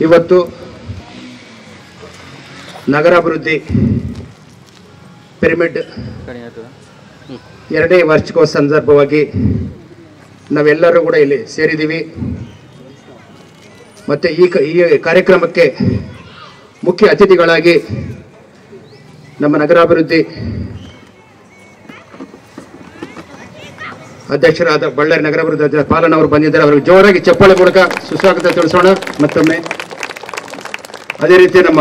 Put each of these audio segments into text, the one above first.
ಇವತ್ತು ನಗರಾಭಿವೃದ್ಧಿ ಪಿರಮಿಡ್ ಎರಡನೇ ವಾರ್ಷಿಕೋತ್ಸವ ಸಂದರ್ಭವಾಗಿ ನಾವೆಲ್ಲರೂ ಕೂಡ ಇಲ್ಲಿ ಸೇರಿದ್ದೀವಿ ಮತ್ತು ಈ ಕ- ಈ ಕಾರ್ಯಕ್ರಮಕ್ಕೆ ಮುಖ್ಯ ಅತಿಥಿಗಳಾಗಿ ನಮ್ಮ ನಗರಾಭಿವೃದ್ಧಿ ಅಧ್ಯಕ್ಷರಾದ ಬಳ್ಳಾರಿ ನಗರಾಭಿವೃದ್ಧಿ ಅಧ್ಯಕ್ಷ ಪಾಲನ್ ಅವರು ಬಂದಿದ್ದಾರೆ ಅವರಿಗೆ ಜೋರಾಗಿ ಚಪ್ಪಾಳೆ ಮೂಲಕ ಸುಸ್ವಾಗತ ತಿಳಿಸೋಣ ಮತ್ತೊಮ್ಮೆ ಅದೇ ರೀತಿ ನಮ್ಮ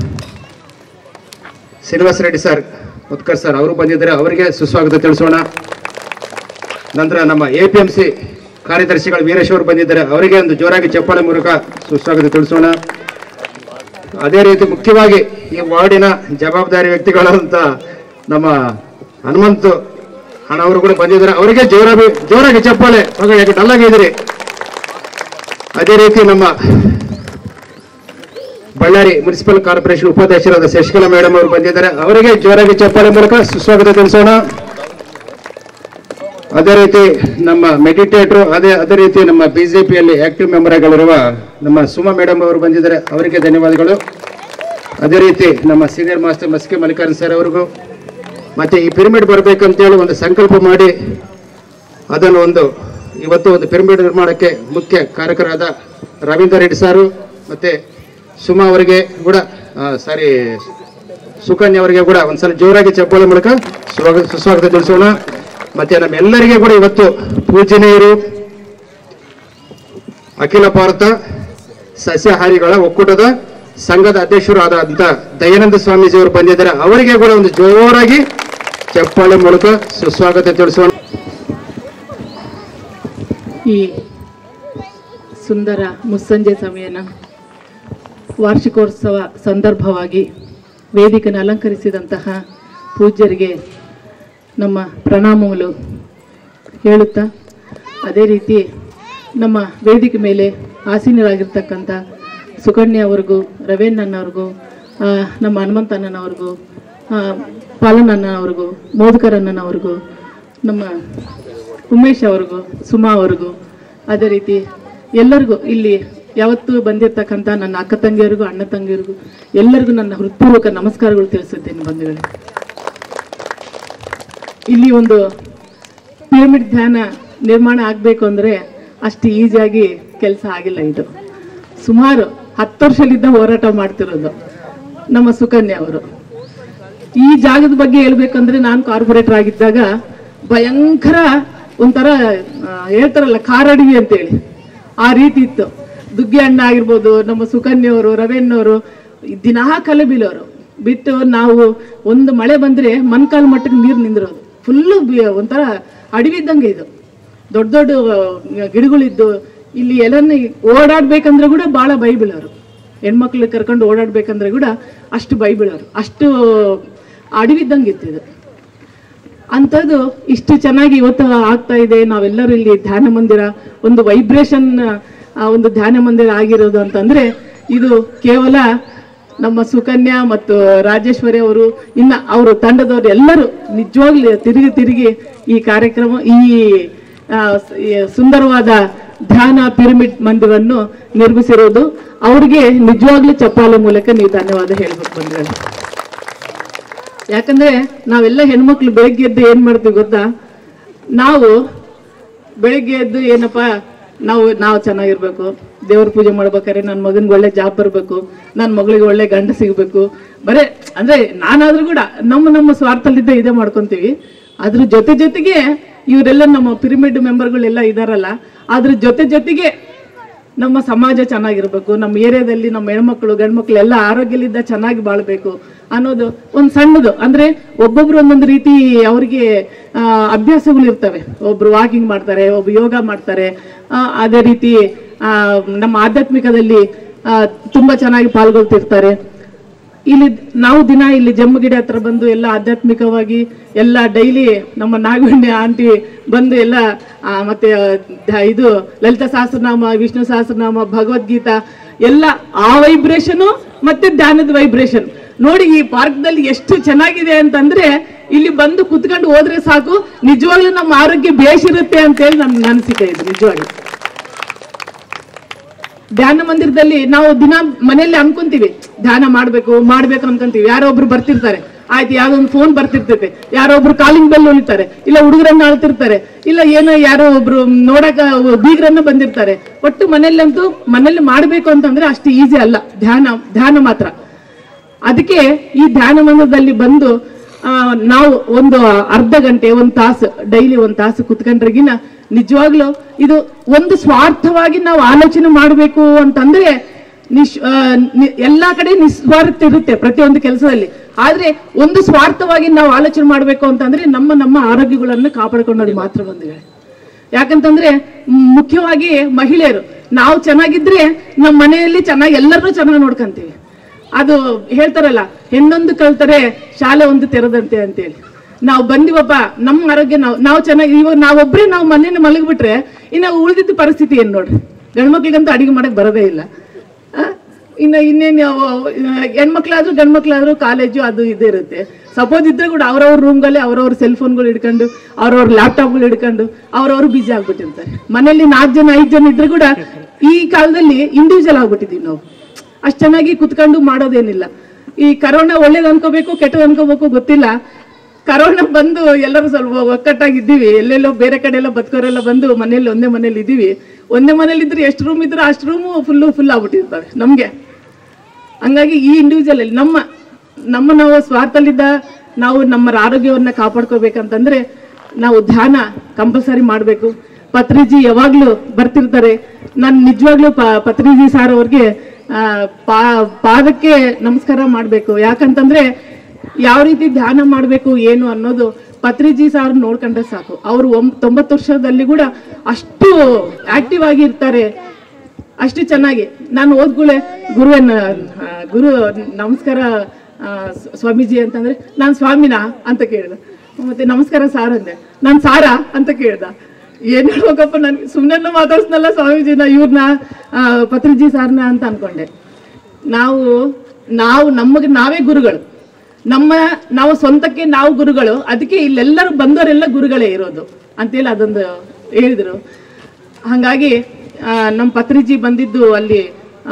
ಶ್ರೀನಿವಾಸ ರೆಡ್ಡಿ ಸರ್ ಉತ್ಕರ್ ಸರ್ ಅವರು ಬಂದಿದ್ದಾರೆ ಅವರಿಗೆ ಸುಸ್ವಾಗತ ತಿಳಿಸೋಣ ನಂತರ ನಮ್ಮ ಎ ಪಿ ಎಂ ಸಿ ಕಾರ್ಯದರ್ಶಿಗಳು ವೀರೇಶ್ ಅವರು ಬಂದಿದ್ದಾರೆ ಅವರಿಗೆ ಒಂದು ಜೋರಾಗಿ ಚಪ್ಪಾಳೆ ಮೂಲಕ ಸುಸ್ವಾಗತ ತಿಳಿಸೋಣ ಅದೇ ರೀತಿ ಮುಖ್ಯವಾಗಿ ಈ ವಾರ್ಡಿನ ಜವಾಬ್ದಾರಿ ವ್ಯಕ್ತಿಗಳಾದಂಥ ನಮ್ಮ ಹನುಮಂತು ಹಣ ಅವರು ಕೂಡ ಬಂದಿದ್ದಾರೆ ಅವರಿಗೆ ಜೋರಾಗಿ ಜೋರಾಗಿ ಚಪ್ಪಾಳೆ ಮಗ ಯಾಕೆ ಡಲ್ಲಾಗಿದ್ದೀರಿ ಅದೇ ರೀತಿ ನಮ್ಮ ಬಳ್ಳಾರಿ ಮುನ್ಸಿಪಲ್ ಕಾರ್ಪೊರೇಷನ್ ಉಪಾಧ್ಯಕ್ಷರಾದ ಶಶಿಕಲಾ ಮೇಡಮ್ ಅವರು ಬಂದಿದ್ದಾರೆ ಅವರಿಗೆ ಜೋರಾಗಿ ಚಪ್ಪಾಳೆ ಮೂಲಕ ಸುಸ್ವಾಗತ ತಿಳಿಸೋಣ ಅದೇ ರೀತಿ ನಮ್ಮ ಮೆಡಿಟೇಟರ್ ಅದೇ ಅದೇ ರೀತಿ ನಮ್ಮ ಬಿಜೆಪಿಯಲ್ಲಿ ಆಕ್ಟಿವ್ ಮೆಂಬರ್ ಆಗಿರುವ ನಮ್ಮ ಸುಮಾ ಮೇಡಮ್ ಅವರು ಬಂದಿದ್ದಾರೆ ಅವರಿಗೆ ಧನ್ಯವಾದಗಳು ಅದೇ ರೀತಿ ನಮ್ಮ senior master Maske Mallikarjun sir ಅವರಿಗೂ ಮತ್ತೆ ಈ ಪಿರಮಿಡ್ ಬರಬೇಕಂತೇಳಿ ಒಂದು ಸಂಕಲ್ಪ ಮಾಡಿ ಅದನ್ನು ಒಂದು ಇವತ್ತು ಒಂದು ಪಿರಮಿಡ್ ನಿರ್ಮಾಣಕ್ಕೆ ಮುಖ್ಯ ಕಾರಕರಾದ ರವೀಂದ್ರ ರೆಡ್ಡಿ ಸಾರು ಮತ್ತೆ ಸುಮಾ ಅವರಿಗೆ ಕೂಡ ಸಾರಿ ಸುಕನ್ಯಾ ಅವರಿಗೆ ಕೂಡ ಒಂದ್ಸಲ ಜೋರಾಗಿ ಚಪ್ಪಾಳೆ ಮೂಲಕ ಸ್ವಾಗತ ಸುಸ್ವಾಗತ ತಿಳಿಸೋಣ ಮತ್ತೆ ನಮ್ಮೆಲ್ಲರಿಗೆ ಕೂಡ ಇವತ್ತು ಪೂಜನೀಯರು ಅಖಿಲ ಭಾರತ ಸಸ್ಯಾಹಾರಿಗಳ ಒಕ್ಕೂಟದ ಸಂಘದ ಅಧ್ಯಕ್ಷರು ಆದಂತ ದಯಾನಂದ ಸ್ವಾಮೀಜಿ ಅವರು ಬಂದಿದ್ದಾರೆ ಅವರಿಗೆ ಕೂಡ ಒಂದು ಜೋರಾಗಿ ಚಪ್ಪಾಳೆ ಮೂಲಕ ಸುಸ್ವಾಗತ ತಿಳಿಸೋಣ ಈ ಸುಂದರ ಮುಸ್ಸಂಜೆ ಸಮಯನ ವಾರ್ಷಿಕೋತ್ಸವ ಸಂದರ್ಭವಾಗಿ ವೇದಿಕೆಯನ್ನು ಅಲಂಕರಿಸಿದಂತಹ ಪೂಜ್ಯರಿಗೆ ನಮ್ಮ ಪ್ರಣಾಮಗಳು ಹೇಳುತ್ತಾ ಅದೇ ರೀತಿ ನಮ್ಮ ವೇದಿಕೆ ಮೇಲೆ ಆಸೀನರಾಗಿರ್ತಕ್ಕಂಥ ಸುಕನ್ಯಾ ಅವ್ರಿಗೂ ರವೇಣ್ಣನವ್ರಿಗೂ ಆ, ನಮ್ಮ ಹನುಮಂತಣ್ಣನವ್ರಿಗೂ ಆ, ಪಾಲನಣ್ಣನವ್ರಿಗೂ ಮೋದಕರಣ್ಣನವ್ರಿಗೂ ನಮ್ಮ ಉಮೇಶ್ ಅವ್ರಿಗೂ ಸುಮಾ ಅವ್ರಿಗೂ ಅದೇ ರೀತಿ ಎಲ್ಲರಿಗೂ ಇಲ್ಲಿ ಯಾವತ್ತೂ ಬಂದಿರತಕ್ಕಂಥ ನನ್ನ ಅಕ್ಕ ತಂಗಿಯರಿಗೂ ಅಣ್ಣ ತಂಗಿಯರಿಗೂ ಎಲ್ಲರಿಗೂ ನನ್ನ ಹೃತ್ಪೂರ್ವಕ ನಮಸ್ಕಾರಗಳು ತಿಳಿಸುತ್ತೇನೆ ಬಂಧುಗಳೇ ಇಲ್ಲಿ ಒಂದು ಪಿರಮಿಡ್ ಧ್ಯಾನ ನಿರ್ಮಾಣ ಆಗಬೇಕು ಅಂದರೆ ಅಷ್ಟು ಈಸಿಯಾಗಿ ಕೆಲಸ ಆಗಿಲ್ಲ ಇದು ಸುಮಾರು ಹತ್ತು ವರ್ಷದಿಂದ ಹೋರಾಟ ಮಾಡ್ತಿರೋದು ನಮ್ಮ ಸುಕನ್ಯಾ ಅವರು ಈ ಜಾಗದ ಬಗ್ಗೆ ಹೇಳ್ಬೇಕಂದ್ರೆ ನಾನು ಕಾರ್ಪೊರೇಟರ್ ಆಗಿದ್ದಾಗ ಭಯಂಕರ ಒಂಥರ ಆ, ಹೇಳ್ತಾರಲ್ಲ ಕಾರಡವಿ ಅಂತೇಳಿ ಆ ರೀತಿ ಇತ್ತು ದುಗ್ಗಿ ಅಣ್ಣ ಆಗಿರ್ಬೋದು ನಮ್ಮ ಸುಕನ್ಯವರು ರವೆಣ್ಣವರು ದಿನಾ ಕಲೆ ಬೀಳೋರು ಬಿಟ್ಟು ನಾವು ಒಂದು ಮಳೆ ಬಂದ್ರೆ ಮನ್ಕಾಲ್ ಮಟ್ಟಕ್ಕೆ ನೀರು ನಿಂದಿರೋದು ಫುಲ್ಲು ಒಂಥರ ಅಡವಿ ಇದ್ದಂಗೆ ಇದು ದೊಡ್ಡ ದೊಡ್ಡ ಆ, ಗಿಡಗಳಿದ್ದು ಇಲ್ಲಿ ಎಲ್ಲನ್ನ ಓಡಾಡ್ಬೇಕಂದ್ರೆ ಕೂಡ ಬಹಳ ಬೈ ಬೀಳೋರು ಹೆಣ್ಮಕ್ಳು ಕರ್ಕೊಂಡು ಓಡಾಡ್ಬೇಕಂದ್ರೆ ಕೂಡ ಅಷ್ಟು ಬೈ ಬೀಳೋರು ಅಷ್ಟು ಅಡವಿ ಇದ್ದಂಗೆ ಇತ್ತು ಇದು ಅಂಥದ್ದು ಇಷ್ಟು ಚೆನ್ನಾಗಿ ಇವತ್ತು ಆಗ್ತಾ ಇದೆ ನಾವೆಲ್ಲರೂ ಇಲ್ಲಿ ಧ್ಯಾನ ಮಂದಿರ ಒಂದು ವೈಬ್ರೇಷನ್ ಒಂದು ಧ್ಯಾನ ಮಂದಿರ ಆಗಿರೋದು ಅಂತಂದ್ರೆ ಇದು ಕೇವಲ ನಮ್ಮ ಸುಕನ್ಯಾ ಮತ್ತು ರಾಜೇಶ್ವರಿ ಅವರು ಇನ್ನ ಅವರು ತಂಡದವರು ಎಲ್ಲರೂ ನಿಜವಾಗ್ಲೂ ತಿರುಗಿ ತಿರುಗಿ ಈ ಕಾರ್ಯಕ್ರಮ ಈ ಆ, ಸ- ಈ ಸುಂದರವಾದ ಧ್ಯಾನ ಪಿರಮಿಡ್ ಮಂದಿರವನ್ನು ನಿರ್ಮಿಸಿರೋದು ಅವ್ರಿಗೆ ನಿಜವಾಗ್ಲೂ ಚಪ್ಪಾಳೆ ಮೂಲಕ ನೀವು ಧನ್ಯವಾದ ಹೇಳ್ಬೇಕು ಬಂದ್ರೆ ಯಾಕಂದ್ರೆ ನಾವೆಲ್ಲ ಹೆಣ್ಮಕ್ಳು ಬೆಳಗ್ಗೆ ಎದ್ದು ಏನ್ ಮಾಡ್ತೀವಿ ಗೊತ್ತಾ ನಾವು ಬೆಳಿಗ್ಗೆ ಎದ್ದು ಏನಪ್ಪ ನಾವು ನಾವು ಚೆನ್ನಾಗಿರ್ಬೇಕು ದೇವ್ರ ಪೂಜೆ ಮಾಡ್ಬೇಕಾದ್ರೆ ನನ್ನ ಮಗನ್ಗೆ ಒಳ್ಳೆ ಜಾಬ್ ಬರಬೇಕು ನನ್ನ ಮಗಳಿಗೆ ಒಳ್ಳೆ ಗಂಡ ಸಿಗಬೇಕು ಬರೇ ಅಂದ್ರೆ ನಾನಾದ್ರೂ ಕೂಡ ನಮ್ಮ ನಮ್ಮ ಸ್ವಾರ್ಥಲ್ಲಿದ್ದ ಇದೇ ಮಾಡ್ಕೊಂತೀವಿ ಅದ್ರ ಜೊತೆ ಜೊತೆಗೆ ಇವರೆಲ್ಲ ನಮ್ಮ ಪಿರಮಿಡ್ ಮೆಂಬರ್ಗಳೆಲ್ಲ ಇದಾರಲ್ಲ ಅದ್ರ ಜೊತೆ ಜೊತೆಗೆ ನಮ್ಮ ಸಮಾಜ ಚೆನ್ನಾಗಿರ್ಬೇಕು ನಮ್ಮ ಏರಿಯಾದಲ್ಲಿ ನಮ್ಮ ಹೆಣ್ಮಕ್ಳು ಗಂಡ್ಮಕ್ಳು ಎಲ್ಲ ಆರೋಗ್ಯಲಿದ್ದ ಚೆನ್ನಾಗಿ ಬಾಳ್ಬೇಕು ಅನ್ನೋದು ಒಂದು ಸಣ್ಣದು ಅಂದ್ರೆ ಒಬ್ಬೊಬ್ರು ಒಂದೊಂದು ರೀತಿ ಅವರಿಗೆ ಅಭ್ಯಾಸಗಳು ಇರ್ತವೆ ಒಬ್ರು ವಾಕಿಂಗ್ ಮಾಡ್ತಾರೆ ಒಬ್ರು ಯೋಗ ಮಾಡ್ತಾರೆ ಆ, ಅದೇ ರೀತಿ ಆ, ನಮ್ಮ ಆಧ್ಯಾತ್ಮಿಕದಲ್ಲಿ ಆ, ತುಂಬಾ ಚೆನ್ನಾಗಿ ಪಾಲ್ಗೊಳ್ತಿರ್ತಾರೆ ಇಲ್ಲಿ ನಾವು ದಿನ ಇಲ್ಲಿ ಜಮ್ಮಗಿಡ ಹತ್ರ ಬಂದು ಎಲ್ಲ ಆಧ್ಯಾತ್ಮಿಕವಾಗಿ ಎಲ್ಲ ಡೈಲಿ ನಮ್ಮ ನಾಗವಣ್ಯ ಆಂಟಿ ಬಂದು ಎಲ್ಲ ಆ, ಮತ್ತೆ ಆ, ಧ- ಇದು ಲಲಿತ ಸಹಸ್ರನಾಮ ವಿಷ್ಣು ಸಹಸ್ರನಾಮ ಭಗವದ್ಗೀತಾ ಎಲ್ಲ ಆ ವೈಬ್ರೇಷನು ಮತ್ತೆ ಧ್ಯಾನದ ವೈಬ್ರೇಷನ್ ನೋಡಿ ಈ ಪಾರ್ಕ್ದಲ್ಲಿ ಎಷ್ಟು ಚೆನ್ನಾಗಿದೆ ಅಂತಂದ್ರೆ ಇಲ್ಲಿ ಬಂದು ಕುತ್ಕೊಂಡು ಹೋದ್ರೆ ಸಾಕು ನಿಜವಾಗ್ಲೂ ನಮ್ಮ ಆರೋಗ್ಯ ಬೇಷಿರುತ್ತೆ ಅಂತೇಳಿ ನನ್ನ ಅನಿಸಿಕೆ ಇದು ನಿಜವಾಗ್ಲೂ ಧ್ಯಾನ ಮಂದಿರದಲ್ಲಿ ನಾವು ದಿನ ಮನೆಯಲ್ಲಿ ಅನ್ಕೊಂತೀವಿ ಧ್ಯಾನ ಮಾಡ್ಬೇಕು ಮಾಡ್ಬೇಕು ಅನ್ಕೊಂತೀವಿ ಯಾರೋ ಒಬ್ರು ಬರ್ತಿರ್ತಾರೆ ಆಯ್ತು ಯಾವ್ದೋ ಒಂದು ಫೋನ್ ಬರ್ತಿರ್ತೈತೆ ಯಾರೋ ಒಬ್ರು ಕಾಲಿಂಗ್ ಬೆಲ್ ಹೊಲಿತಾರೆ ಇಲ್ಲ ಹುಡುಗರನ್ನ ಅಳ್ತಿರ್ತಾರೆ ಇಲ್ಲ ಏನೋ ಯಾರೋ ಒಬ್ರು ನೋಡಕ ಬೀಗರನ್ನ ಬಂದಿರ್ತಾರೆ ಒಟ್ಟು ಮನೆಯಲ್ಲಂತೂ ಮನೇಲಿ ಮಾಡ್ಬೇಕು ಅಂತಂದ್ರೆ ಅಷ್ಟು ಈಸಿ ಅಲ್ಲ ಧ್ಯಾನ ಧ್ಯಾನ ಮಾತ್ರ ಅದಕ್ಕೆ ಈ ಧ್ಯಾನ ಮಂದಿರದಲ್ಲಿ ಬಂದು ಆ, ನಾವು ಒಂದು ಅರ್ಧ ಗಂಟೆ ಒಂದು ತಾಸು ಡೈಲಿ ಒಂದು ತಾಸು ಕುತ್ಕೊಂಡ್ರಿಗಿನ ನಿಜವಾಗ್ಲೂ ಇದು ಒಂದು ಸ್ವಾರ್ಥವಾಗಿ ನಾವು ಆಲೋಚನೆ ಮಾಡಬೇಕು ಅಂತಂದ್ರೆ ನಿಶ್ ಆ, ನಿ- ಎಲ್ಲಾ ಕಡೆ ನಿಸ್ವಾರ್ಥ ಇರುತ್ತೆ ಪ್ರತಿಯೊಂದು ಕೆಲಸದಲ್ಲಿ ಆದ್ರೆ ಒಂದು ಸ್ವಾರ್ಥವಾಗಿ ನಾವು ಆಲೋಚನೆ ಮಾಡಬೇಕು ಅಂತಂದ್ರೆ ನಮ್ಮ ನಮ್ಮ ಆರೋಗ್ಯಗಳನ್ನು ಕಾಪಾಡ್ಕೊಳ್ಳೋದು ಮಾತ್ರ ಬಂದಿದೆ ಯಾಕಂತಂದ್ರೆ ಮ್, ಮುಖ್ಯವಾಗಿ ಮಹಿಳೆಯರು ನಾವು ಚೆನ್ನಾಗಿದ್ರೆ ನಮ್ಮ ಮನೆಯಲ್ಲಿ ಚೆನ್ನಾಗಿ ಎಲ್ಲರನ್ನೂ ಚೆನ್ನಾಗಿ ನೋಡ್ಕೊಂತೀವಿ ಅದು ಹೇಳ್ತಾರಲ್ಲ ಹೆಣ್ಣೊಂದು ಕಲ್ತರೆ ಶಾಲೆ ಒಂದು ತೆರೆದಂತೆ ಅಂತೇಳಿ ನಾವು ಬಂದಿವಪ್ಪ ನಮ್ಮ ಆರೋಗ್ಯ ನಾವು ನಾವು ಚೆನ್ನಾಗಿ ಇವಾಗ ನಾವೊಬ್ರೇ ನಾವು ಮನೇಲಿ ಮಲಗಿಬಿಟ್ರೆ ಇನ್ನು ಉಳಿದಿದ್ದ ಪರಿಸ್ಥಿತಿ ಏನ್ ನೋಡ್ರಿ ಗಂಡ್ಮಕ್ಳಿಗಂತೂ ಅಡಿಗೆ ಮಾಡಕ್ ಬರೋದೇ ಇಲ್ಲ ಆ? ಇನ್ನ ಇನ್ನೇನು ಹೆಣ್ಮಕ್ಳಾದ್ರೂ ಗಂಡ್ಮಕ್ಳಾದ್ರೂ ಕಾಲೇಜು ಅದು ಇದು ಇರುತ್ತೆ ಸಪೋಸ್ ಇದ್ರೆ ಕೂಡ ಅವ್ರವ್ರ ರೂಮ್ಗಳೇ ಅವ್ರವ್ರ ಸೆಲ್ ಫೋನ್ಗಳು ಹಿಡ್ಕೊಂಡು ಅವ್ರವ್ರ ಲ್ಯಾಪ್ಟಾಪ್ಗಳು ಹಿಡ್ಕೊಂಡು ಅವ್ರವ್ರು ಬಿಜಿ ಆಗ್ಬಿಟ್ಟಿರ್ತಾರೆ ಮನೇಲಿ ನಾಲ್ಕು ಜನ ಐದು ಜನ ಇದ್ರೆ ಕೂಡ ಈ ಕಾಲದಲ್ಲಿ ಇಂಡಿವಿಜುವಲ್ ಆಗ್ಬಿಟ್ಟಿದೀವಿ ನಾವು ಅಷ್ಟು ಚೆನ್ನಾಗಿ ಕುತ್ಕೊಂಡು ಮಾಡೋದೇನಿಲ್ಲ ಈ ಕರೋನಾ ಒಳ್ಳೇದು ಅನ್ಕೋಬೇಕು ಕೆಟ್ಟದ್ ಅನ್ಕೋಬೇಕು ಗೊತ್ತಿಲ್ಲ ಕರೋನಾ ಬಂದು ಎಲ್ಲರೂ ಸ್ವಲ್ಪ ಒಕ್ಕಟ್ಟಾಗಿದ್ದೀವಿ ಎಲ್ಲೆಲ್ಲೋ ಬೇರೆ ಕಡೆ ಎಲ್ಲ ಬದುಕೋರೆಲ್ಲ ಬಂದು ಮನೇಲಿ ಒಂದೇ ಮನೇಲಿ ಇದ್ದೀವಿ ಒಂದೇ ಮನೇಲಿ ಇದ್ರೆ ಎಷ್ಟು ರೂಮ್ ಇದ್ರೆ ಅಷ್ಟು ರೂಮು ಫುಲ್ಲು ಫುಲ್ ಆಗ್ಬಿಟ್ಟಿರ್ತವೆ ನಮಗೆ ಹಂಗಾಗಿ ಈ ಇಂಡಿವಿಜುವಲ್ ಅಲ್ಲಿ ನಮ್ಮ ನಮ್ಮ ನಾವು ಸ್ವಾರ್ಥಲಿದ್ದ ನಾವು ನಮ್ಮ ಆರೋಗ್ಯವನ್ನ ಕಾಪಾಡ್ಕೋಬೇಕಂತಂದ್ರೆ ನಾವು ಧ್ಯಾನ ಕಂಪಲ್ಸರಿ ಮಾಡಬೇಕು ಪತ್ರಿಜಿ ಯಾವಾಗ್ಲೂ ಬರ್ತಿರ್ತಾರೆ ನಾನು ನಿಜವಾಗ್ಲೂ ಪ ಪತ್ರಿಜಿ ಸಾರ್ ಅವ್ರಿಗೆ ಆ, ಪಾ ಪಾದಕ್ಕೆ ನಮಸ್ಕಾರ ಮಾಡಬೇಕು ಯಾಕಂತಂದ್ರೆ ಯಾವ ರೀತಿ ಧ್ಯಾನ ಮಾಡಬೇಕು ಏನು ಅನ್ನೋದು ಪತ್ರಿಜಿ ಸಾರ್ ನೋಡ್ಕೊಂಡ್ರೆ ಸಾಕು ಅವರು ಒಂಬ್ ತೊಂಬತ್ತು ವರ್ಷದಲ್ಲಿ ಕೂಡ ಅಷ್ಟು ಆಕ್ಟಿವ್ ಆಗಿ ಇರ್ತಾರೆ ಅಷ್ಟು ಚೆನ್ನಾಗಿ ನಾನು ಓದ್ಗುಳೆ ಗುರುವನ್ನ ಆ, ಗುರು ನಮಸ್ಕಾರ ಆ, ಸ್- ಸ್ವಾಮೀಜಿ ಅಂತಂದ್ರೆ ನಾನು ಸ್ವಾಮಿನಾ ಅಂತ ಕೇಳ್ದ ಮತ್ತೆ ನಮಸ್ಕಾರ ಸಾರ್ ಅಂದೆ ನಾನು ಸಾರ ಅಂತ ಕೇಳ್ದ ಏನ್ ಹೇಳ್ಬೇಕಪ್ಪ ನನ್ಗೆ ಸುಮ್ಮನೆ ಮಾತಾಡ್ಸ್ನಲ್ಲ ಸ್ವಾಮೀಜಿನ ಇವ್ರನ್ನ ಪತ್ರಿಜಿ ಸಾರ್ನ ಅಂತ ಅನ್ಕೊಂಡೆ ನಾವು ನಾವು ನಮಗೆ ನಾವೇ ಗುರುಗಳು ನಮ್ಮ ನಾವು ಸ್ವಂತಕ್ಕೆ ನಾವು ಗುರುಗಳು ಅದಕ್ಕೆ ಇಲ್ಲೆಲ್ಲರೂ ಬಂದವರೆಲ್ಲ ಗುರುಗಳೇ ಇರೋದು ಅಂತೇಳಿ ಅದೊಂದು ಹೇಳಿದ್ರು ಹಾಗಾಗಿ ಆ, ನಮ್ಮ ಪತ್ರಿಜಿ ಬಂದಿದ್ದು ಅಲ್ಲಿ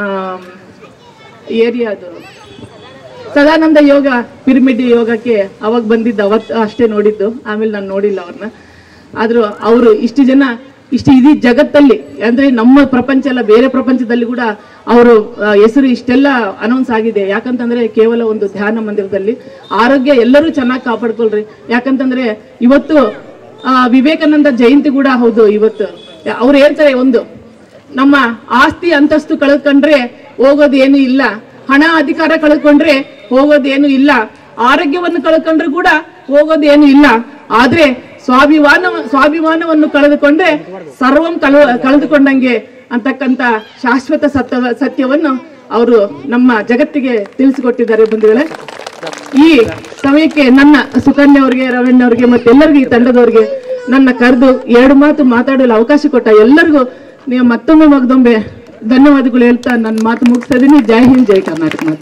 ಏರಿಯಾದು ಸದಾನಂದ ಯೋಗ ಪಿರಮಿಡ್ ಯೋಗಕ್ಕೆ ಅವಾಗ ಬಂದಿದ್ದು ಅವತ್ತು ಅಷ್ಟೇ ನೋಡಿದ್ದು ಆಮೇಲೆ ನಾನು ನೋಡಿಲ್ಲ ಅವ್ರನ್ನ ಆದ್ರೂ ಅವರು ಇಷ್ಟು ಜನ ಇಷ್ಟು ಇಡೀ ಜಗತ್ತಲ್ಲಿ ಅಂದ್ರೆ ನಮ್ಮ ಪ್ರಪಂಚ ಎಲ್ಲ ಬೇರೆ ಪ್ರಪಂಚದಲ್ಲಿ ಕೂಡ ಅವರು ಹೆಸರು ಇಷ್ಟೆಲ್ಲ ಅನೌನ್ಸ್ ಆಗಿದೆ ಯಾಕಂತಂದ್ರೆ ಕೇವಲ ಒಂದು ಧ್ಯಾನ ಮಂದಿರದಲ್ಲಿ ಆರೋಗ್ಯ ಎಲ್ಲರೂ ಚೆನ್ನಾಗಿ ಕಾಪಾಡ್ಕೊಳ್ರಿ ಯಾಕಂತಂದ್ರೆ ಇವತ್ತು ಆ, ವಿವೇಕಾನಂದ ಜಯಂತಿ ಕೂಡ ಹೌದು ಇವತ್ತು ಅವ್ರು ಹೇಳ್ತಾರೆ ಒಂದು ನಮ್ಮ ಆಸ್ತಿ ಅಂತಸ್ತು ಕಳ್ಕೊಂಡ್ರೆ ಹೋಗೋದು ಏನು ಇಲ್ಲ ಹಣ ಅಧಿಕಾರ ಕಳ್ಕೊಂಡ್ರೆ ಹೋಗೋದೇನು ಇಲ್ಲ ಆರೋಗ್ಯವನ್ನು ಕಳ್ಕೊಂಡ್ರೆ ಕೂಡ ಹೋಗೋದೇನು ಇಲ್ಲ ಆದ್ರೆ ಸ್ವಾಭಿಮಾನ ಸ್ವಾಭಿಮಾನವನ್ನು ಕಳೆದುಕೊಂಡ್ರೆ ಸರ್ವಂ ಕಳ ಕಳೆದುಕೊಂಡಂಗೆ ಅಂತಕ್ಕಂತ ಶಾಶ್ವತ ಸತ್ಯ ಸತ್ಯವನ್ನು ಅವರು ನಮ್ಮ ಜಗತ್ತಿಗೆ ತಿಳಿಸಿಕೊಟ್ಟಿದ್ದಾರೆ ಬಂಧುಗಳೇ ಈ ಸಮಯಕ್ಕೆ ನನ್ನ ಸುಕನ್ಯಾ ಅವರಿಗೆ ರವಣ್ಣ ಅವರಿಗೆ ಮತ್ತೆಲ್ಲರಿಗೂ ಈ ತಂಡದವರಿಗೆ ನನ್ನ ಕರೆದು ಎರಡು ಮಾತು ಮಾತಾಡಲು ಅವಕಾಶ ಕೊಟ್ಟ ಎಲ್ಲರಿಗೂ ನೀವು ಮತ್ತೊಮ್ಮೆ ಮಗದೊಮ್ಮೆ ಧನ್ಯವಾದಗಳು ಹೇಳ್ತಾ ನನ್ನ ಮಾತು ಮುಗಿಸ್ತಾ ಇದೀನಿ ಜೈ ಹಿಂದ್ ಜೈ ಕರ್ನಾಟಕ ಮಾತು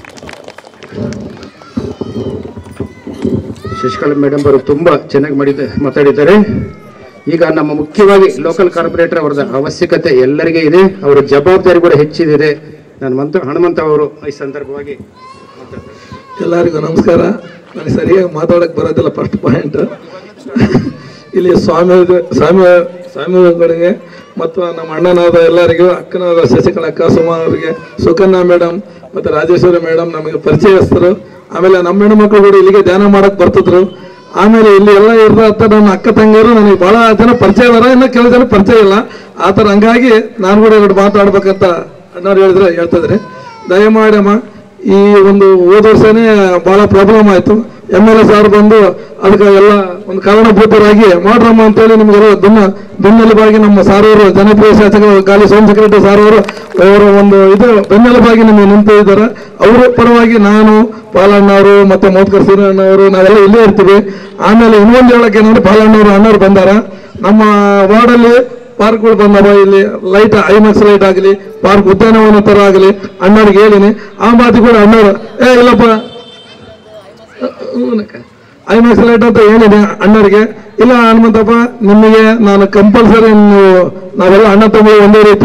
ಶಶಿಕಲಾ ಮೇಡಮ್ ಅವರು ತುಂಬಾ ಚೆನ್ನಾಗಿ ಮಾಡಿದ ಮಾತಾಡಿದ್ದಾರೆ ಈಗ ನಮ್ಮ ಮುಖ್ಯವಾಗಿ ಲೋಕಲ್ ಕಾರ್ಪೊರೇಟರ್ ಅವರದ ಅವಶ್ಯಕತೆ ಎಲ್ಲರಿಗೆ ಇದೆ ಅವರ ಜವಾಬ್ದಾರಿ ಕೂಡ ಹೆಚ್ಚಿದೆ ನಾನು ಮಂತ ಹನುಮಂತ ಅವರು ಈ ಸಂದರ್ಭವಾಗಿ ಎಲ್ಲರಿಗೂ ನಮಸ್ಕಾರ ನನಗೆ ಸರಿಯಾಗಿ ಮಾತಾಡಕ್ಕೆ ಬರೋದಿಲ್ಲ ಫಸ್ಟ್ ಪಾಯಿಂಟ್ ಇಲ್ಲಿ ಸ್ವಾಮಿ ಸ್ವಾಮಿ ಸ್ವಾಮಿಗಳಿಗೆ ಮತ್ತು ನಮ್ಮ ಅಣ್ಣನಾದ ಎಲ್ಲರಿಗೂ ಅಕ್ಕನಾದ ಶಶಿಕಲಾ ಅಕ್ಕ ಸುಮಾ ಅವರಿಗೆ ಸುಕನ್ಯಾ ಮೇಡಮ್ ಮತ್ತು ರಾಜೇಶ್ವರಿ ಮೇಡಮ್ ನಮಗೆ ಪರಿಚಯಸ್ಥರು ಆಮೇಲೆ ನಮ್ಮ ಹೆಣ್ಮಕ್ಳು ಕೂಡ ಇಲ್ಲಿಗೆ ಧ್ಯಾನ ಮಾಡಕ್ ಬರ್ತಿದ್ರು ಆಮೇಲೆ ಇಲ್ಲಿ ಎಲ್ಲ ಇರ್ದ ನನ್ನ ಅಕ್ಕ ತಂಗಿಯರು ನನಗೆ ಬಹಳ ಜನ ಪರಿಚಯ ಇದಾರ ಇನ್ನು ಕೆಲವು ಜನ ಪರಿಚಯ ಇಲ್ಲ ಆ ಥರ ಹಂಗಾಗಿ ನಾನು ಕೂಡ ಎರಡು ಮಾತಾಡ್ಬೇಕಂತ ಅಣ್ಣವ್ರು ಹೇಳಿದ್ರೆ ಹೇಳ್ತಿದ್ರಿ ದಯಮಾಡಿ ಅಮ್ಮ ಈ ಒಂದು ಹೋದ ವರ್ಷನೇ ಬಹಳ ಪ್ರಾಬ್ಲಮ್ ಆಯ್ತು ಎಮ್ ಎಲ್ ಎ ಸಾರ್ ಬಂದು ಅದಕ್ಕೆ ಎಲ್ಲ ಒಂದು ಕಾರಣಭೂತರಾಗಿ ಮಾಡ್ರಮ್ಮ ಅಂತೇಳಿ ನಿಮಗೆಲ್ಲ ಬೆನ್ನ ಬೆನ್ನೆಲುಬಾಗಿ ನಮ್ಮ ಸಾರವರು ಜನಪ್ರಿಯ ಶಾಸಕರು ಗಾಲಿ ಸೋಮಶೇಖರ ಸಾರ್ ಅವರು ಅವರ ಒಂದು ಇದು ಬೆನ್ನೆಲುಬಾಗಿ ನಿಮಗೆ ನಿಂತು ಇದ್ದಾರೆ ಅವರು ಪರವಾಗಿ ನಾನು ಪಾಲಣ್ಣವರು ಮತ್ತೆ ಮೋತ್ಕರ್ ಸೀನಣ್ಣವರು ನಾವೆಲ್ಲ ಇಲ್ಲೇ ಇರ್ತೀವಿ ಆಮೇಲೆ ಇನ್ನೊಂದು ಹೇಳಕ್ಕೆ ಏನಂದ್ರೆ ಪಾಲಣ್ಣವರು ಅಣ್ಣವ್ರು ಬಂದಾರ ನಮ್ಮ ವಾರ್ಡಲ್ಲಿ ಪಾರ್ಕ್ಗಳು ಬಂದವ ಇಲ್ಲಿ ಲೈಟ್ ಐಮ್ಯಾಕ್ಸ್ ಲೈಟ್ ಆಗಲಿ ಪಾರ್ಕ್ ಉದ್ಯಾನವನ ತರ ಆಗಲಿ ಅಣ್ಣವ್ರಿಗೆ ಹೇಳಿನಿ ಆ ಮಾತು ಕೂಡ ಅಣ್ಣವ್ರು ಏ ಇಲ್ಲಪ್ಪ ಐಮ್ಯಾಕ್ಸ್ ಲೈಟ್ ಅಂತ ಹೇಳಿದೆ ಅಣ್ಣರಿಗೆ ಇಲ್ಲ ಹನುಮಂತಪ್ಪ ನಿಮಗೆ ನಾನು ಕಂಪಲ್ಸರಿ ನೀವು ನಾವೆಲ್ಲ ಅಣ್ಣ ತಮ್ಮ ಒಂದೇ ರೀತಿ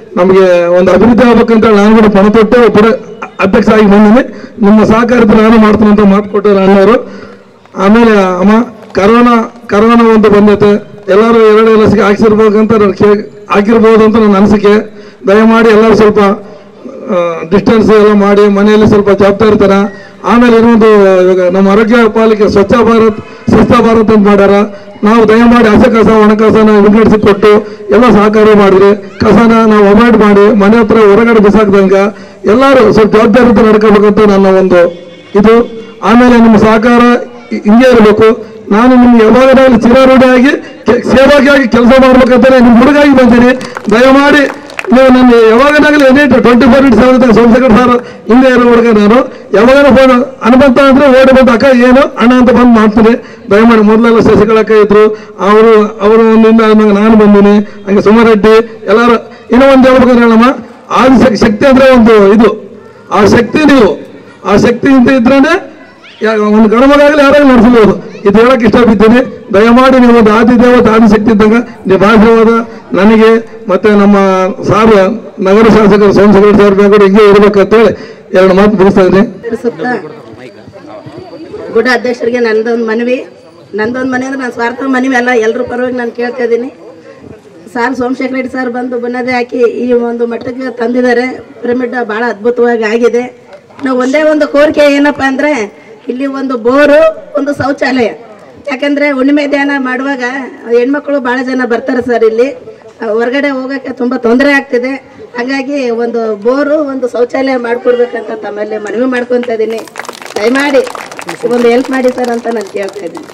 ನಮಗೆ ಒಂದು ಅಭಿವೃದ್ಧಿ ಆಗ್ಬೇಕಂತ ನಾನು ಕೂಡ ಪಣ ತೊಟ್ಟು ಪುರ ಅಧ್ಯಕ್ಷ ಆಗಿ ಬಂದಿನಿ ನಿಮ್ಮ ಸಹಕಾರದ ನಾನು ಮಾಡ್ತೀನಿ ಅಂತ ಮಾತು ಕೊಟ್ಟರು ಅಣ್ಣವರು ಆಮೇಲೆ ಅಮ್ಮ ಕರೋನಾ ಕರೋನಾ ಒಂದು ಬಂದೈತೆ ಎಲ್ಲರೂ ಎರಡು ಲಸಿಕೆ ಹಾಕ್ಸಿರ್ಬೇಕಂತ ನಾನು ಕೇ ಹಾಕಿರ್ಬೋದು ಅಂತ ನನ್ನ ಅನಿಸಿಕೆ ದಯಮಾಡಿ ಎಲ್ಲರೂ ಸ್ವಲ್ಪ ಡಿಸ್ಟೆನ್ಸ್ ಎಲ್ಲ ಮಾಡಿ ಮನೆಯಲ್ಲಿ ಸ್ವಲ್ಪ ಜವಾಬ್ದಾರಿ ತರ ಆಮೇಲೆ ಇನ್ನೊಂದು ಇವಾಗ ನಮ್ಮ ಆರೋಗ್ಯ ಪಾಲಿಕೆ ಸ್ವಚ್ಛ ಭಾರತ್ ಸ್ವಚ್ಛ ಭಾರತ್ ಅಂತ ಮಾಡ್ಯಾರ ನಾವು ದಯಮಾಡಿ ಹಸಿ ಕಸ ಒಣ ಕಸನ ವಿಂಗಡಿಸಿ ಕೊಟ್ಟು ಎಲ್ಲ ಸಹಕಾರ ಮಾಡಿದ್ರೆ ಕಸನ ನಾವು ಅವಾಯ್ಡ್ ಮಾಡಿ ಮನೆ ಹತ್ರ ಹೊರಗಡೆ ಬಿಸಾಕ್ದಂಗ ಎಲ್ಲರೂ ಸ್ವಲ್ಪ ಜವಾಬ್ದಾರಿಯಿಂದ ನಡ್ಕೋಬೇಕಂತ ನನ್ನ ಒಂದು ಇದು ಆಮೇಲೆ ನಿಮ್ಮ ಸಹಕಾರ ಹಿ- ಹಿಂಗೆ ಇರಬೇಕು ನಾನು ನಿಮ್ಗೆ ಯಾವಾಗಲಾಗಲಿ ಚಿರಾರೂಢಿಯಾಗಿ ಕೆ- ಸೇವಕಿಯಾಗಿ ಕೆಲಸ ಮಾಡ್ಬೇಕಂತ ನಿಮ್ಮ ಹುಡುಗಾಗಿ ಬಂದೀನಿ ದಯಮಾಡಿ ನೀವು ನನ್ನ ಯಾವಾಗಲಾಗಲಿ any twenty four into seven Somashekar sir ಹಿಂದೆ ಇರೋ ಹುಡುಗ ನಾನು ಯಾವಾಗಾರ ಫೋನ್ ಅನುಬಂತ ಅಂದ್ರೆ ಓಡಿ ಬಂದು ಅಕ್ಕ ಏನು ಅಣ್ಣ ಅಂತ ಬಂದು ಮಾಡ್ತೀನಿ ದಯಮಾಡಿ ಮೊದಲೆಲ್ಲ ಶಶಿಕಲಕ್ಕ ಇದ್ರು ಅವರು ಅವರು ಒಂದಿಂದ ಆದ್ಮೇಲೆ ನಾನು ಬಂದೀನಿ ಹಂಗೆ ಸುಮಾರೆಡ್ಡಿ ಎಲ್ಲರೂ ಇನ್ನೂ ಒಂದು ಹೇಳ್ಬೇಕಂದ್ರೆ ಹೇಳಮ್ಮ ಆದಿ ಶಕ್- ಶಕ್ತಿ ಅಂದ್ರೆ ಒಂದು ಇದು ಆ ಶಕ್ತಿ ನೀವು ಆ ಶಕ್ತಿ ಅಂತ ಇದ್ರೇನೆ ಯಾ- ಒಂದು ಗಣಮಗಾಗಲಿ ಯಾರಾಗಲಿ ನಡೆಸಬಹುದು ಇದು ಹೇಳಕ್ ಇಷ್ಟಪಡ್ತೀನಿ ದಯಮಾಡಿ ನೀವು ಒಂದು ಆದಿ ದೇವತೆ ಆದಿ ಶಕ್ತಿ ಇದ್ದಂಗ ನಿಮ್ಮ ಆಶೀರ್ವಾದ ನನಗೆ ಮತ್ತೆ ನಮ್ಮ ಸಾರ್ ನಗರ ಶಾಸಕರು ಸೋಮಶೇಖರ್ ಸರ್ ಕೂಡ ಹಿಂಗೆ ಇರ್ಬೇಕಂತೇಳಿ ಎರಡು ಮಾತು ಮುಗಿಸ್ತಾ ಇದ್ದೀನಿ ಸುತ್ತ ಗುಡ ಅಧ್ಯಕ್ಷರಿಗೆ ನಂದೊಂದು ಮನವಿ ನಂದೊಂದು ಮನೆ ಅಂದ್ರೆ ನನ್ನ ಸ್ವಾರ್ಥ ಮನವಿ ಅಲ್ಲ ಎಲ್ಲರ ಪರವಾಗಿ ನಾನು ಕೇಳ್ತಾ ಇದ್ದೀನಿ ಸಾರ್ ಸೋಮಶೇಖರ ರೆಡ್ಡಿ ಸರ್ ಬಂದು ಬುನಾದಿ ಹಾಕಿ ಈ ಒಂದು ಮಟ್ಟಕ್ಕೆ ತಂದಿದ್ದಾರೆ ಪಿರಮಿಡ್ ಭಾಳ ಅದ್ಭುತವಾಗಿ ಆಗಿದೆ ನಾವು ಒಂದೇ ಒಂದು ಕೋರಿಕೆ ಏನಪ್ಪ ಅಂದರೆ ಇಲ್ಲಿ ಒಂದು ಬೋರು ಒಂದು ಶೌಚಾಲಯ ಯಾಕಂದರೆ ಹುಣ್ಣಿಮೆ ಧ್ಯಾನ ಮಾಡುವಾಗ ಹೆಣ್ಮಕ್ಳು ಭಾಳ ಜನ ಬರ್ತಾರೆ ಸರ್ ಇಲ್ಲಿ ಆ, ಹೊರಗಡೆ ಹೋಗೋಕ್ಕೆ ತುಂಬ ತೊಂದರೆ ಆಗ್ತಿದೆ ಹಾಗಾಗಿ ಒಂದು ಬೋರು ಒಂದು ಶೌಚಾಲಯ ಮಾಡಿಕೊಡ್ಬೇಕಂತ ತಮ್ಮಲ್ಲಿ ಮನವಿ ಮಾಡ್ಕೊತಾ ಇದ್ದೀನಿ ದಯಮಾಡಿ ಒಂದು ಹೆಲ್ಪ್ ಮಾಡಿ ಸರ್ ಅಂತ ನಾನು ಕೇಳ್ತಾ ಇದ್ದೀನಿ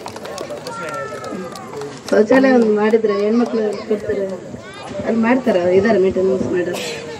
ಶೌಚಾಲಯ ಒಂದು ಮಾಡಿದ್ರೆ ಹೆಣ್ಮಕ್ಳು ಕೊಡ್ತಾರೆ ಅಲ್ಲಿ ಮಾಡ್ತಾರೆ ಇದಾರೆ ಮೇಂಟೆನೆನ್ಸ್ ಮಾಡೋರು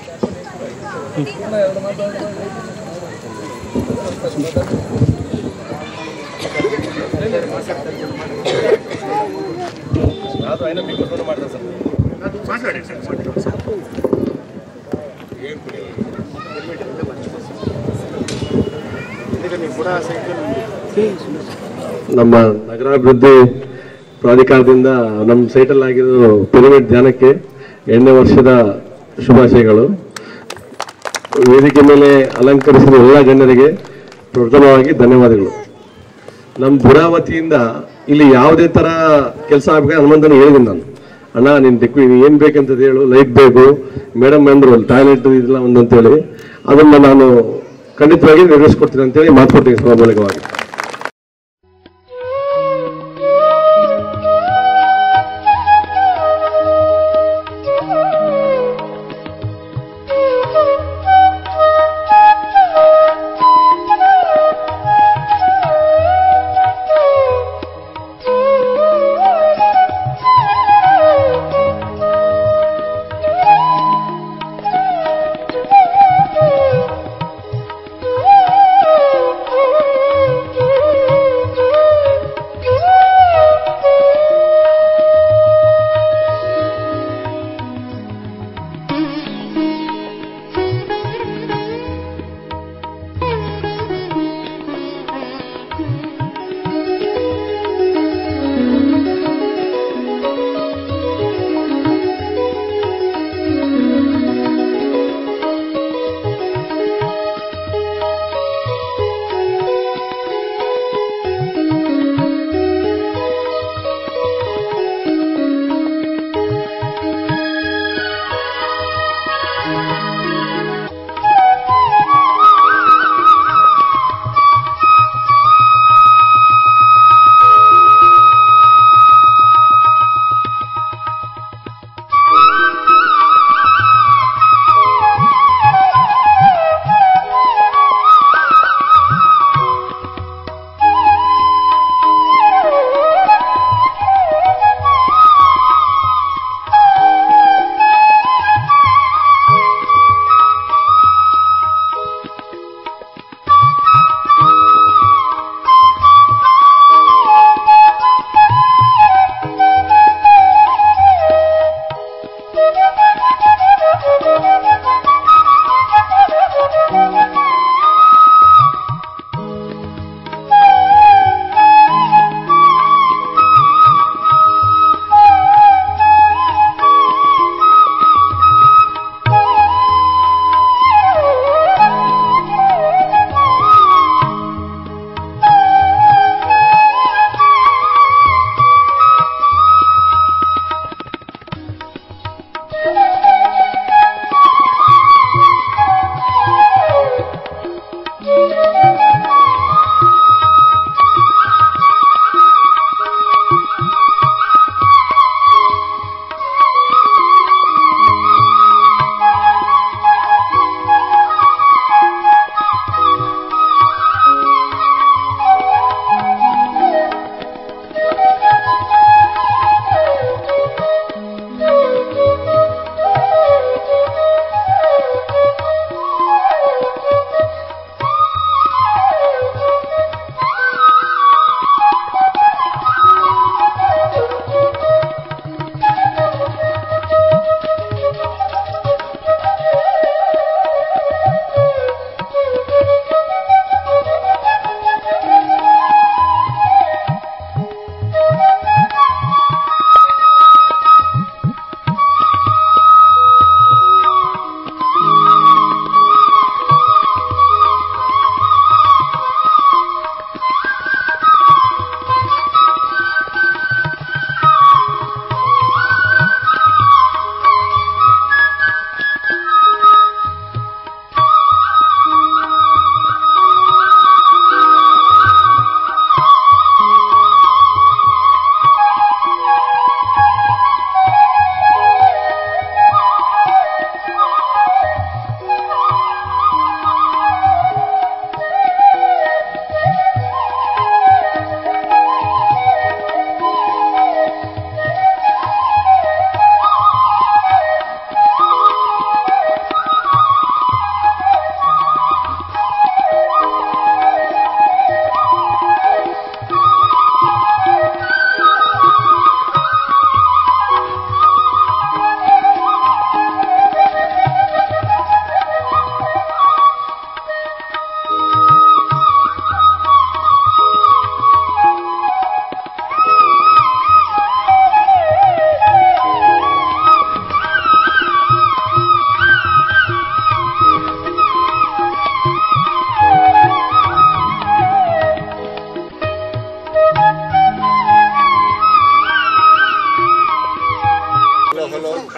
ನಮ್ಮ ನಗರಾಭಿವೃದ್ಧಿ ಪ್ರಾಧಿಕಾರದಿಂದ ನಮ್ಮ ಸೈಟಲ್ಲಿ ಆಗಿರೋ ಪಿರಮಿಡ್ ಧ್ಯಾನಕ್ಕೆ ಎರಡನೇ ವರ್ಷದ ಶುಭಾಶಯಗಳು ವೇದಿಕೆ ಮೇಲೆ ಅಲಂಕರಿಸಿದ ಎಲ್ಲ ಗಣ್ಯರಿಗೆ ಪ್ರಥಮವಾಗಿ ಧನ್ಯವಾದಗಳು ನಮ್ಮ ಬುರಾವತಿಯಿಂದ ಇಲ್ಲಿ ಯಾವುದೇ ತರ ಕೆಲಸ ಆಗ್ಬೇಕು ಹನುಮಂತನ ಹೇಳಿದ್ದೀನಿ ನಾನು ಅಣ್ಣ ನೀನು ಡೆಕ್ ಏನು ಬೇಕಂತ ಹೇಳು ಲೈಟ್ ಬೇಕು ಮೇಡಮ್ ಅಂದ್ರು ಟಾಯ್ಲೆಟ್ ಇದೆಲ್ಲ ಒಂದು ಅಂತೇಳಿ ಅದನ್ನ ನಾನು ಖಂಡಿತವಾಗಿ ನೆರವೇರಿಸ್ಕೊಡ್ತೀನಿ ಅಂತೇಳಿ ಮಾತು ಕೊಡ್ತೀನಿ ಸಭಾ ಮೂಲಕವಾಗಿ Thank you.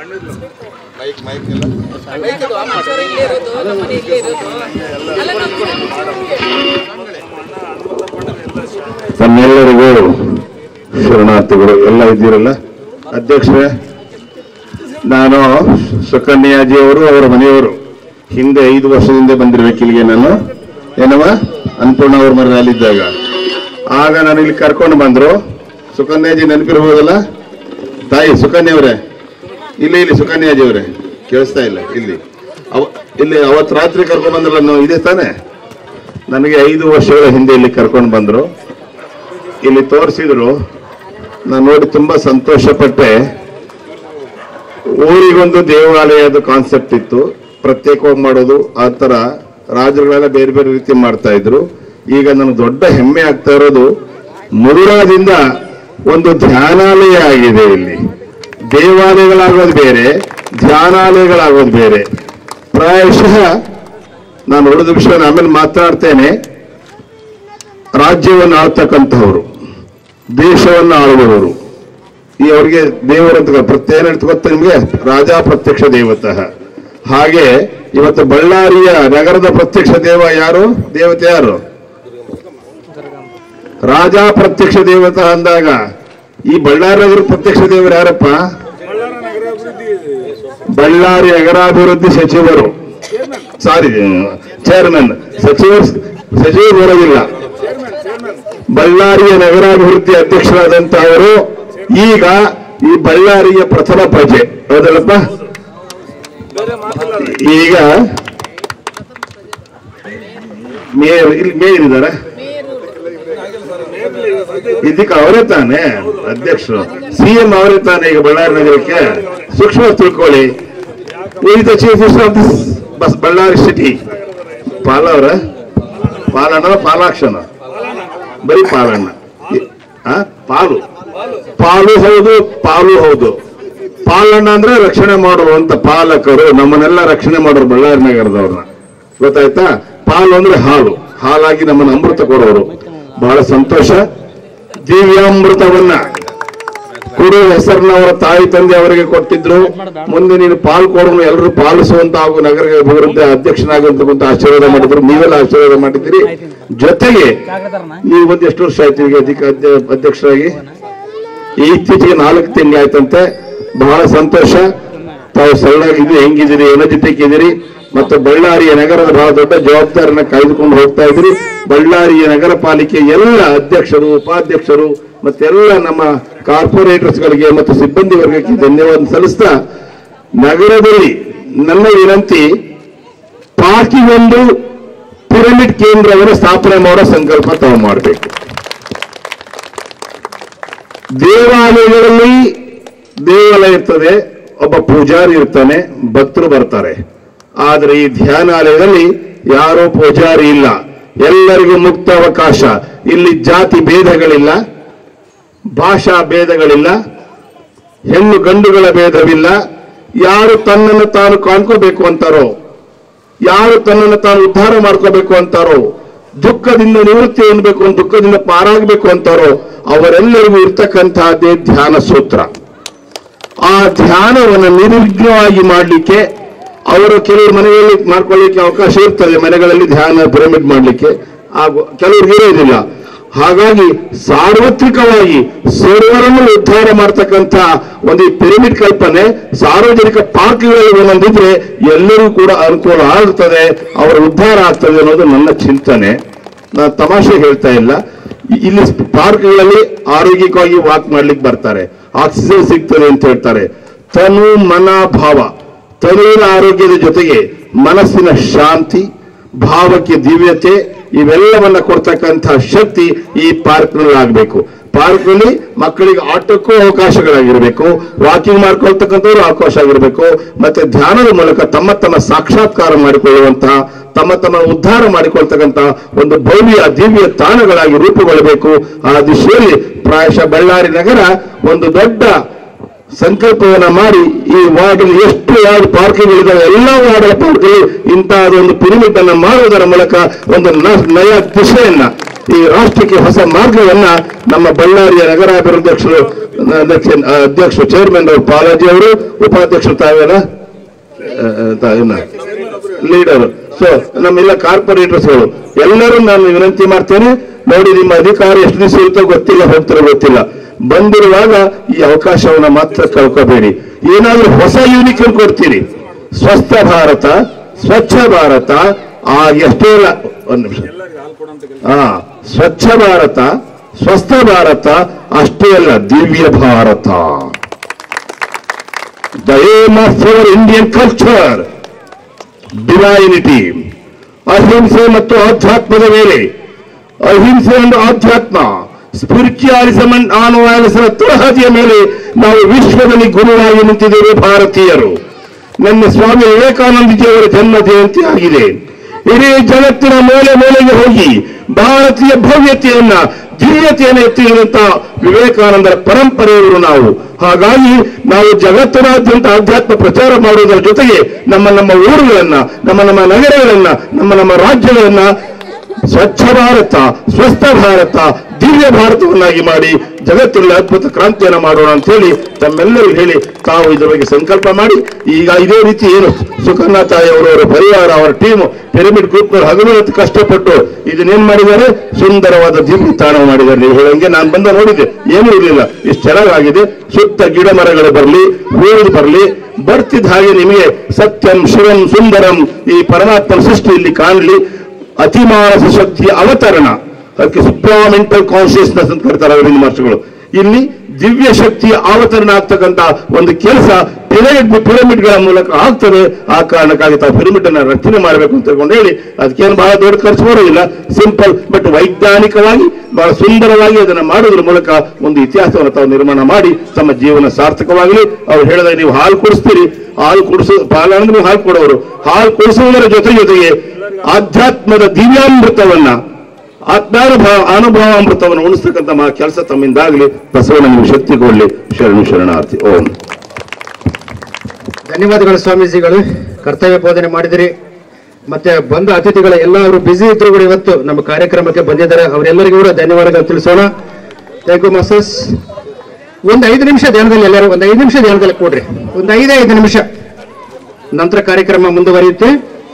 ತಮ್ಮೆಲ್ಲರಿಗೂ ಶರಣಾರ್ಥಿಗಳು ಎಲ್ಲ ಇದ್ದೀರಲ್ಲ ಅಧ್ಯಕ್ಷರೇ ನಾನು ಸುಕನ್ಯಾಜಿ ಅವರು ಅವರ ಮನೆಯವರು ಹಿಂದೆ ಐದು ವರ್ಷದಿಂದ ಬಂದಿರ್ಬೇಕು ಇಲ್ಲಿಗೆ ನಾನು ಏನವ ಅನ್ನಪೂರ್ಣ ಅವ್ರ ಮರದಲ್ಲಿದ್ದಾಗ ಆಗ ನಾನು ಇಲ್ಲಿ ಕರ್ಕೊಂಡು ಬಂದ್ರು ಸುಕನ್ಯಾಜಿ ನೆನಪಿರ್ಬೋದಲ್ಲ ತಾಯಿ ಸುಕನ್ಯಾ ಅವರೇ ಇಲ್ಲಿ ಇಲ್ಲಿ ಸುಕನ್ಯಾಜಿ ಅವರೇ ಕೇಳಿಸ್ತಾ ಇಲ್ಲ ಇಲ್ಲಿ ಅವ ಇಲ್ಲಿ ಅವತ್ತು ರಾತ್ರಿ ಕರ್ಕೊಂಡು ಬಂದ್ರಲ್ಲ ನಾವು ಇದೆ ತಾನೇ ನನಗೆ ಐದು ವರ್ಷಗಳ ಹಿಂದೆ ಇಲ್ಲಿ ಕರ್ಕೊಂಡು ಬಂದ್ರು ಇಲ್ಲಿ ತೋರಿಸಿದ್ರು ನಾನು ನೋಡಿ ತುಂಬಾ ಸಂತೋಷ ಪಟ್ಟೆ ಊರಿಗೊಂದು ದೇವಾಲಯದ ಕಾನ್ಸೆಪ್ಟ್ ಇತ್ತು ಪ್ರತ್ಯೇಕವಾಗಿ ಮಾಡೋದು ಆ ತರ ರಾಜರುಗಳೆಲ್ಲ ಬೇರೆ ಬೇರೆ ರೀತಿ ಮಾಡ್ತಾ ಇದ್ರು ಈಗ ನನಗೆ ದೊಡ್ಡ ಹೆಮ್ಮೆ ಆಗ್ತಾ ಇರೋದು ಮುರುಡಾದಿಂದ ಒಂದು ಧ್ಯಾನಾಲಯ ಆಗಿದೆ ಇಲ್ಲಿ ದೇವಾಲಯಗಳಾಗೋದು ಬೇರೆ ಧ್ಯಾನಾಲಯಗಳಾಗೋದು ಬೇರೆ ಪ್ರಾಯಶಃ ನಾನು ಉಳಿದ ವಿಷಯ ಆಮೇಲೆ ಮಾತನಾಡ್ತೇನೆ ರಾಜ್ಯವನ್ನು ಆಳ್ತಕ್ಕಂಥವ್ರು ದೇಶವನ್ನು ಆಳುವವರು ಈ ಅವರಿಗೆ ದೇವರು ಅಂತ ಪ್ರತ್ಯೇಕ ಏನ್ ಗೊತ್ತಾ ನಿಮ್ಗೆ ರಾಜಾ ಪ್ರತ್ಯಕ್ಷ ದೇವತಃ ಹಾಗೆ ಇವತ್ತು ಬಳ್ಳಾರಿಯ ನಗರದ ಪ್ರತ್ಯಕ್ಷ ದೇವ ಯಾರು ದೇವತೆ ಯಾರು ರಾಜಾ ಪ್ರತ್ಯಕ್ಷ ದೇವತ ಅಂದಾಗ ಈ ಬಳ್ಳಾರಿ ನಗರ ಪ್ರತ್ಯಕ್ಷ ದೇವರು ಯಾರಪ್ಪ ಬಳ್ಳಾರಿ ನಗರಾಭಿವೃದ್ಧಿ ಸಚಿವರು ಸಾರಿ ಚೇರ್ಮನ್ ಸಚಿವರು ಸಚಿವರು ಬರೋದಿಲ್ಲ ಬಳ್ಳಾರಿಯ ನಗರಾಭಿವೃದ್ಧಿ ಅಧ್ಯಕ್ಷರಾದಂತ ಅವರು ಈಗ ಈ ಬಳ್ಳಾರಿಯ ಪ್ರಥಮ ಪ್ರಜೆ ಹೌದಲ್ಲಪ್ಪ ಈಗ ಮೇಯರ್ ಇಲ್ಲಿ ಮೇಯರ್ ಇದಾರ ಇದಕ್ಕೆ ಅವರೇ ತಾನೇ ಅಧ್ಯಕ್ಷರು ಸಿಎಂ ಅವರೇ ತಾನೇ ಈಗ ಬಳ್ಳಾರಿ ನಗರಕ್ಕೆ ಸೂಕ್ಷ್ಮ ತಿಳ್ಕೊಳ್ಳಿ the chief of this bus Ballari city Pala ಅವರ ಪಾಲಣ್ಣ ಪಾಲಾಕ್ಷನ ಬರೀ ಪಾಲಣ್ಣ ಇ- ಆ? ಪಾಲು ಪಾಲು ಹೌದು ಪಾಲು ಹೌದು ಪಾಲಣ್ಣ ಅಂದ್ರೆ ರಕ್ಷಣೆ ಮಾಡುವಂತ ಪಾಲಕರು ನಮ್ಮನ್ನೆಲ್ಲ ರಕ್ಷಣೆ ಮಾಡೋರು ಬಳ್ಳಾರಿ ನಗರದವ್ರನ್ನ ಗೊತ್ತಾಯ್ತಾ ಪಾಲು ಅಂದ್ರೆ ಹಾಲು ಹಾಲಾಗಿ ನಮ್ಮನ್ನ ಅಮೃತ ಕೊಡೋರು ಬಹಳ ಸಂತೋಷ ದಿವ್ಯಾಮೃತವನ್ನ ಕೊಡುವ ಹೆಸರನ್ನ ಅವರ ತಾಯಿ ತಂದೆ ಅವರಿಗೆ ಕೊಟ್ಟಿದ್ರು ಮುಂದೆ ನೀನು ಪಾಲು ಕೊಡೋನು ಎಲ್ಲರೂ ಪಾಲಿಸುವಂತ ಹಾಗೂ ನಗರ ಅಭಿವೃದ್ಧಿ ಅಧ್ಯಕ್ಷನಾಗುವಂತ ಆಶೀರ್ವಾದ ಮಾಡಿದ್ರು ನೀವೆಲ್ಲ ಆಶೀರ್ವಾದ ಮಾಡಿದ್ದೀರಿ ಜೊತೆಗೆ ನೀವು ಬಂದು ಎಷ್ಟು ವರ್ಷ ಆಯ್ತು ಈಗ ಅಧಿಕ ಅಧ್ಯ- ಅಧ್ಯಕ್ಷರಾಗಿ ಈ ಇತ್ತೀಚೆಗೆ ನಾಲ್ಕು ತಿಂಗಳಾಯ್ತಂತೆ ಬಹಳ ಸಂತೋಷ ತಾವು ಸರಳಾಗಿ ಇದು ಹೆಂಗಿದ್ದೀರಿ ಎನರ್ಜೆಟಿಕ್ ಇದ್ದೀರಿ ಮತ್ತು ಬಳ್ಳಾರಿಯ ನಗರದ ಬಹಳ ದೊಡ್ಡ ಜವಾಬ್ದಾರಿನ ಕಾಯ್ದುಕೊಂಡು ಹೋಗ್ತಾ ಇದ್ದೀರಿ ಬಳ್ಳಾರಿಯ ನಗರ ಪಾಲಿಕೆ ಎಲ್ಲ ಅಧ್ಯಕ್ಷರು ಉಪಾಧ್ಯಕ್ಷರು ಮತ್ತೆಲ್ಲ ನಮ್ಮ ಕಾರ್ಪೊರೇಟರ್ಸ್ ಗಳಿಗೆ ಮತ್ತು ಸಿಬ್ಬಂದಿ ವರ್ಗಕ್ಕೆ ಧನ್ಯವಾದ ಸಲ್ಲಿಸ್ತಾ ನಗರದಲ್ಲಿ ನನ್ನ ವಿನಂತಿ ಪಾರ್ಕಿಂಗ್ ಒಂದು ಪಿರಮಿಡ್ ಕೇಂದ್ರವನ್ನು ಸ್ಥಾಪನೆ ಮಾಡೋ ಸಂಕಲ್ಪ ತಾವು ಮಾಡಬೇಕು ದೇವಾಲಯಗಳಲ್ಲಿ ದೇವಾಲಯ ಇರ್ತದೆ ಒಬ್ಬ ಪೂಜಾರಿ ಇರ್ತಾನೆ ಭಕ್ತರು ಬರ್ತಾರೆ ಆದ್ರೆ ಈ ಧ್ಯಾನಾಲಯದಲ್ಲಿ ಯಾರೋ ಪೂಜಾರಿ ಇಲ್ಲ ಎಲ್ಲರಿಗೂ ಮುಕ್ತ ಅವಕಾಶ ಇಲ್ಲಿ ಜಾತಿ ಭೇದಗಳಿಲ್ಲ ಭಾಷಾ ಭೇದಗಳಿಲ್ಲ ಹೆಣ್ಣು ಗಂಡುಗಳ ಭೇದವಿಲ್ಲ ಯಾರು ತನ್ನನ್ನು ತಾನು ಕಾಣ್ಕೋಬೇಕು ಅಂತಾರೋ ಯಾರು ತನ್ನನ್ನು ತಾನು ಉದ್ಧಾರ ಮಾಡ್ಕೋಬೇಕು ಅಂತಾರೋ ದುಃಖದಿಂದ ನಿವೃತ್ತಿ ಹೊಂದಬೇಕು ಅಂತ ದುಃಖದಿಂದ ಪಾರಾಗಬೇಕು ಅಂತಾರೋ ಅವರೆಲ್ಲರಿಗೂ ಇರ್ತಕ್ಕಂತಹದ್ದೇ ಧ್ಯಾನ ಸೂತ್ರ ಆ ಧ್ಯಾನವನ್ನು ನಿರ್ವಿಘ್ನವಾಗಿ ಮಾಡಲಿಕ್ಕೆ ಅವರು ಕೆಲವರು ಮನೆಗಳಲ್ಲಿ ಮಾಡ್ಕೊಳ್ಳಿಕ್ಕೆ ಅವಕಾಶ ಇರ್ತದೆ ಮನೆಗಳಲ್ಲಿ ಧ್ಯಾನ ಪಿರಮಿಡ್ ಮಾಡಲಿಕ್ಕೆ ಹಾಗೂ ಕೆಲವ್ರಿಗೆ ಇರೋದಿಲ್ಲ ಹಾಗಾಗಿ ಸಾರ್ವತ್ರಿಕವಾಗಿ ಸರ್ವರನ್ನು ಉದ್ಧಾರ ಮಾಡ್ತಕ್ಕಂಥ ಒಂದು ಈ ಪಿರಮಿಡ್ ಕಲ್ಪನೆ ಸಾರ್ವಜನಿಕ ಪಾರ್ಕ್ಗಳಲ್ಲಿ ಒಂದೊಂದಿದ್ರೆ ಎಲ್ಲರೂ ಕೂಡ ಅನುಕೂಲ ಆಗ್ತದೆ ಅವರ ಉದ್ಧಾರ ಆಗ್ತದೆ ಅನ್ನೋದು ನನ್ನ ಚಿಂತನೆ ನಾನು ತಮಾಷೆ ಹೇಳ್ತಾ ಇಲ್ಲ ಇ- ಇಲ್ಲಿ ಪಾರ್ಕ್ಗಳಲ್ಲಿ ಆರೋಗ್ಯಕವಾಗಿ ವಾಕ್ ಮಾಡ್ಲಿಕ್ಕೆ ಬರ್ತಾರೆ ಆಕ್ಸಿಜನ್ ಸಿಗ್ತದೆ ಅಂತ ಹೇಳ್ತಾರೆ ತನು ಮನ ಭಾವ ತನುವಿನ ಆರೋಗ್ಯದ ಜೊತೆಗೆ ಮನಸ್ಸಿನ ಶಾಂತಿ ಭಾವಕ್ಕೆ ದಿವ್ಯತೆ ಇವೆಲ್ಲವನ್ನ ಕೊಡ್ತಕ್ಕಂಥ ಶಕ್ತಿ ಈ ಪಾರ್ಕ್ನಲ್ಲಿ ಆಗ್ಬೇಕು ಪಾರ್ಕ್ನಲ್ಲಿ ಮಕ್ಕಳಿಗೆ ಆಟಕ್ಕೂ ಅವಕಾಶಗಳಾಗಿರ್ಬೇಕು ವಾಕಿಂಗ್ ಮಾಡ್ಕೊಳ್ತಕ್ಕಂಥವ್ರು ಅವಕಾಶ ಆಗಿರ್ಬೇಕು ಮತ್ತೆ ಧ್ಯಾನದ ಮೂಲಕ ತಮ್ಮ ತಮ್ಮ ಸಾಕ್ಷಾತ್ಕಾರ ಮಾಡಿಕೊಳ್ಳುವಂತಹ ತಮ್ಮ ತಮ್ಮ ಉದ್ಧಾರ ಮಾಡಿಕೊಳ್ತಕ್ಕಂಥ ಒಂದು ಭವ್ಯ ದಿವ್ಯ ತಾಣಗಳಾಗಿ ರೂಪುಗೊಳ್ಳಬೇಕು ಆ ದಿಶೆಯಲ್ಲಿ ಪ್ರಾಯಶಃ ಬಳ್ಳಾರಿ ನಗರ ಒಂದು ದೊಡ್ಡ ಸಂಕಲ್ಪವನ್ನ ಮಾಡಿ ಈ ವಾರ್ಡ್ ಎಷ್ಟು ವಾರ್ಡ್ ಪಾರ್ಕ್ಗಳಿದಾವೆ ಎಲ್ಲ ವಾರ್ಡ್ ಪಾರ್ಕ್ಗಳು ಇಂತಹ ಒಂದು ಪಿರಮಿಡ್ ಅನ್ನ ಮಾಡುವುದರ ಮೂಲಕ ಒಂದು ನ- ನಯ ದಿಶೆಯನ್ನ ಈ ರಾಷ್ಟ್ರಕ್ಕೆ ಹೊಸ ಮಾರ್ಗವನ್ನ ನಮ್ಮ ಬಳ್ಳಾರಿಯ ನಗರಾಭಿವೃದ್ಧಿ ಅಧ್ಯಕ್ಷರು ಚೇರ್ಮನ್ ಅವರು ಪಾಲಾಜಿ ಅವರು ಉಪಾಧ್ಯಕ್ಷರು ತಾವೆಲ್ಲ ಲೀಡರ್ ಸೊ ನಮ್ಮೆಲ್ಲ ಕಾರ್ಪೊರೇಟರ್ಸ್ಗಳು ಎಲ್ಲರೂ ನಾನು ವಿನಂತಿ ಮಾಡ್ತೇನೆ ನೋಡಿ ನಿಮ್ಮ ಅಧಿಕಾರ ಎಷ್ಟು ದಿವಸ ಇರುತ್ತೋ ಗೊತ್ತಿಲ್ಲ ಹೋಗ್ತಾರೋ ಗೊತ್ತಿಲ್ಲ ಬಂದಿರುವಾಗ ಈ ಅವಕಾಶವನ್ನ ಮಾತ್ರ ಕಳ್ಕೋಬೇಡಿ ಏನಾದ್ರೂ ಹೊಸ ಯೂನಿಕನ್ ಕೊಡ್ತೀರಿ ಸ್ವಸ್ಥ ಭಾರತ ಸ್ವಚ್ಛ ಭಾರತ ಆ ಎಷ್ಟೋ ಇಲ್ಲ ಒಂದು ನಿಮಿಷ ಹಾ ಸ್ವಚ್ಛ ಭಾರತ ಸ್ವಸ್ಥ ಭಾರತ ಅಷ್ಟೇ ಅಲ್ಲ ದಿವ್ಯ Bharat the aim of our Indian culture, divinity, ಅಹಿಂಸೆ ಮತ್ತು ಆಧ್ಯಾತ್ಮದ ಮೇಲೆ ಅಹಿಂಸೆ ಒಂದು ಆಧ್ಯಾತ್ಮ ಸ್ಪಿರಿಚುಯಾಲಿಸಮ್ ಅಂಡ್ ಆನ್ ವಯಲೆನ್ಸ್ನ ತಳಹದಿಯ ಮೇಲೆ ನಾವು ವಿಶ್ವದಲ್ಲಿ ಗುರುವಾಗಿ ನಿಂತಿದ್ದೇವೆ ಭಾರತೀಯರು ನನ್ನ ಸ್ವಾಮಿ ವಿವೇಕಾನಂದಜಿಯವರ ಜನ್ಮ ಜಯಂತಿ ಆಗಿದೆ ಇಡೀ ಜಗತ್ತಿನ ಮೂಲೆ ಮೂಲೆಗೆ ಹೋಗಿ ಭಾರತೀಯ ಭವ್ಯತೆಯನ್ನ ದಿವ್ಯತೆಯನ್ನು ಎತ್ತಿದಂತ ವಿವೇಕಾನಂದರ ಪರಂಪರೆಯವರು ನಾವು ಹಾಗಾಗಿ ನಾವು ಜಗತ್ತಿನಾದ್ಯಂತ ಆಧ್ಯಾತ್ಮ ಪ್ರಚಾರ ಮಾಡುವುದರ ಜೊತೆಗೆ ನಮ್ಮ ನಮ್ಮ ಊರುಗಳನ್ನ ನಮ್ಮ ನಮ್ಮ ನಗರಗಳನ್ನ ನಮ್ಮ ನಮ್ಮ ರಾಜ್ಯಗಳನ್ನ ಸ್ವಚ್ಛ ಭಾರತ ಸ್ವಸ್ಥ ಭಾರತ ದಿವ್ಯ ಭಾರತವನ್ನಾಗಿ ಮಾಡಿ ಜಗತ್ತಿನಲ್ಲಿ ಅದ್ಭುತ ಕ್ರಾಂತಿಯನ್ನು ಮಾಡೋಣ ಅಂತ ಹೇಳಿ ತಮ್ಮೆಲ್ಲರಿಗೂ ಹೇಳಿ ತಾವು ಇದರ ಬಗ್ಗೆ ಸಂಕಲ್ಪ ಮಾಡಿ ಈಗ ಇದೇ ರೀತಿ ಏನು ಸುಕನ್ಯಾ ತಾಯಿ ಅವರವರ ಪರಿವಾರ ಅವರ ಟೀಮ್ ಪಿರಮಿಡ್ ಗ್ರೂಪ್ನವರು ಹಗಲು ಹೊತ್ತು ಕಷ್ಟಪಟ್ಟು ಇದನ್ನೇನ್ ಮಾಡಿದ್ದಾರೆ ಸುಂದರವಾದ ದಿವ್ಯ ತಾಣ ಮಾಡಿದ್ದಾರೆ ನೀವು ಹೇಳಂಗೆ ನಾನು ಬಂದ ನೋಡಿದ್ದೆ ಏನೂ ಇರಲಿಲ್ಲ ಇಷ್ಟು ಚೆನ್ನಾಗಿದೆ ಸುತ್ತ ಗಿಡ ಮರಗಳು ಬರಲಿ ಹೂವು ಬರಲಿ ಬರ್ತಿದ್ದ ಹಾಗೆ ನಿಮಗೆ ಸತ್ಯಂ ಶಿವಂ ಸುಂದರಂ ಈ ಪರಮಾತ್ಮನ ಸೃಷ್ಟಿ ಇಲ್ಲಿ ಕಾಣಲಿ ಅತಿಮಾನಸ ಶಕ್ತಿಯ ಅವತರಣ ಅದಕ್ಕೆ ಸುಪ್ರಾಮೆಂಟಲ್ ಕಾನ್ಶಿಯಸ್ನೆಸ್ ಅಂತ ಕರೀತಾರೆ ಅರವಿಂದ ಮಾಸ್ಟರ್ಗಳು ಇಲ್ಲಿ ದಿವ್ಯ ಶಕ್ತಿಯ ಅವತರಣ ಆಗ್ತಕ್ಕಂತ ಒಂದು ಕೆಲಸ ಪಿರಮಿಡ್ ಪಿರಮಿಡ್ಗಳ ಮೂಲಕ ಆಗ್ತದೆ ಆ ಕಾರಣಕ್ಕಾಗಿ ತಾವು ಪಿರಮಿಡ್ ಅನ್ನ ರಚನೆ ಮಾಡಬೇಕು ಅಂತ ತಿಳ್ಕೊಂಡು ಹೇಳಿ ಅದಕ್ಕೇನು ಬಹಳ ದೊಡ್ಡ ಖರ್ಚು ಬರೋದಿಲ್ಲ ಸಿಂಪಲ್ ಬಟ್ ವೈಜ್ಞಾನಿಕವಾಗಿ ಬಹಳ ಸುಂದರವಾಗಿ ಅದನ್ನ ಮಾಡೋದ್ರ ಮೂಲಕ ಒಂದು ಇತಿಹಾಸವನ್ನು ತಾವು ನಿರ್ಮಾಣ ಮಾಡಿ ತಮ್ಮ ಜೀವನ ಸಾರ್ಥಕವಾಗಲಿ ಅವ್ರು ಹೇಳಿದಾಗ ನೀವು ಹಾಲು ಕುಡಿಸ್ತೀರಿ ಹಾಲು ಕುಡಿಸೋ ಪಾಲನೆ ನೀವು ಹಾಲು ಕೊಡೋರು ಹಾಲು ಕುಡಿಸುವುದರ ಜೊತೆ ಜೊತೆಗೆ ಆಧ್ಯಾತ್ಮದ ದಿವ್ಯಾಮೃತವನ್ನ ಆತ್ಮಾನುಭವ ಅನುಭವಾಮೃತವನ್ನು ಉಣಿಸ್ತಕ್ಕಂಥ ಮಾ ಕೆಲಸ ತಮ್ಮಿಂದಾಗಲಿ ಬಸವಣ್ಣ ನೀವು ಶಕ್ತಿ ಕೊಡಲಿ ಶರಣು ಶರಣಾರ್ಥಿ ಓಂ ಧನ್ಯವಾದಗಳು ಸ್ವಾಮೀಜಿಗಳು ಕರ್ತವ್ಯ ಬೋಧನೆ ಮಾಡಿದಿರಿ ಮತ್ತೆ ಬಂದ ಅತಿಥಿಗಳ ಎಲ್ಲ ಅವರು ಬ್ಯುಸಿ ಇದ್ರು ಕೂಡ ಇವತ್ತು ನಮ್ಮ ಕಾರ್ಯಕ್ರಮಕ್ಕೆ ಬಂದಿದ್ದಾರೆ ಅವರೆಲ್ಲರಿಗೂ ಕೂಡ ಧನ್ಯವಾದಗಳು ತಿಳಿಸೋಣ ಥ್ಯಾಂಕ್ ಯು ಮಾಸ್ಟರ್ಸ್ ಒಂದು ಐದು ನಿಮಿಷ ಧ್ಯಾನದಲ್ಲಿ ಎಲ್ಲರೂ ಒಂದು ಐದು ನಿಮಿಷ ಧ್ಯಾನದಲ್ಲಿ ಕೊಡ್ರಿ ಒಂದು ಐದೇ ಐದು ನಿಮಿಷ ನಂತರ ಕಾರ್ಯಕ್ರಮ ಮುಂದುವರಿಯುತ್ತೆ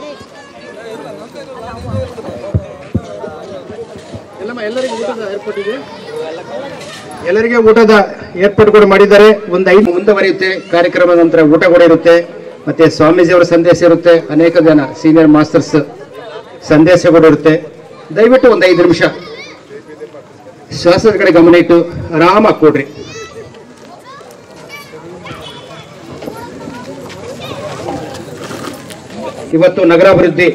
ಎಲ್ಲರಿಗೆ ಊಟದ ಏರ್ಪಾಡು ಕೂಡ ಮಾಡಿದ್ದಾರೆ ಒಂದು ಐದು ಮುಂದುವರಿಯುತ್ತೆ ಕಾರ್ಯಕ್ರಮದ ನಂತರ ಊಟ ಕೂಡ ಇರುತ್ತೆ ಮತ್ತೆ ಸ್ವಾಮೀಜಿಯವರ ಸಂದೇಶ ಇರುತ್ತೆ ಅನೇಕ ಜನ ಸೀನಿಯರ್ ಮಾಸ್ಟರ್ಸ್ ಸಂದೇಶ ಕೂಡ ಇರುತ್ತೆ ದಯವಿಟ್ಟು ಒಂದು ಐದು ನಿಮಿಷ ಶ್ವಾಸದ ಕಡೆ ಗಮನ ಇಟ್ಟು ಆರಾಮಾಗಿ ಕೊಡ್ರಿ ಇವತ್ತು ನಗರಾಭಿವೃದ್ಧಿ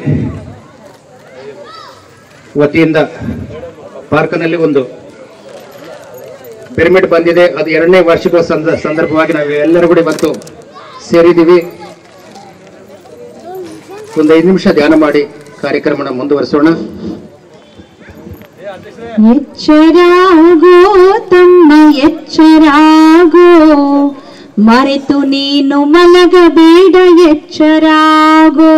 ವತಿಯಿಂದ ಪಾರ್ಕ್ನಲ್ಲಿ ಒಂದು ಪಿರಮಿಡ್ ಬಂದಿದೆ ಅದು ಎರಡನೇ ವಾರ್ಷಿಕ ಸಂದ ಸಂದರ್ಭವಾಗಿ ನಾವು ಎಲ್ಲರೂ ಕೂಡ ಇವತ್ತು ಸೇರಿದ್ದೀವಿ ಒಂದು ಐದು ನಿಮಿಷ ಧ್ಯಾನ ಮಾಡಿ ಕಾರ್ಯಕ್ರಮನ ಮುಂದುವರಿಸೋಣ ಎಚ್ಚರಾಗೋ ತಮ್ಮ ಎಚ್ಚರಾಗೋ ಮರೆತು ನೀನು ಮಲಗಬೇಡ ಎಚ್ಚರಾಗೋ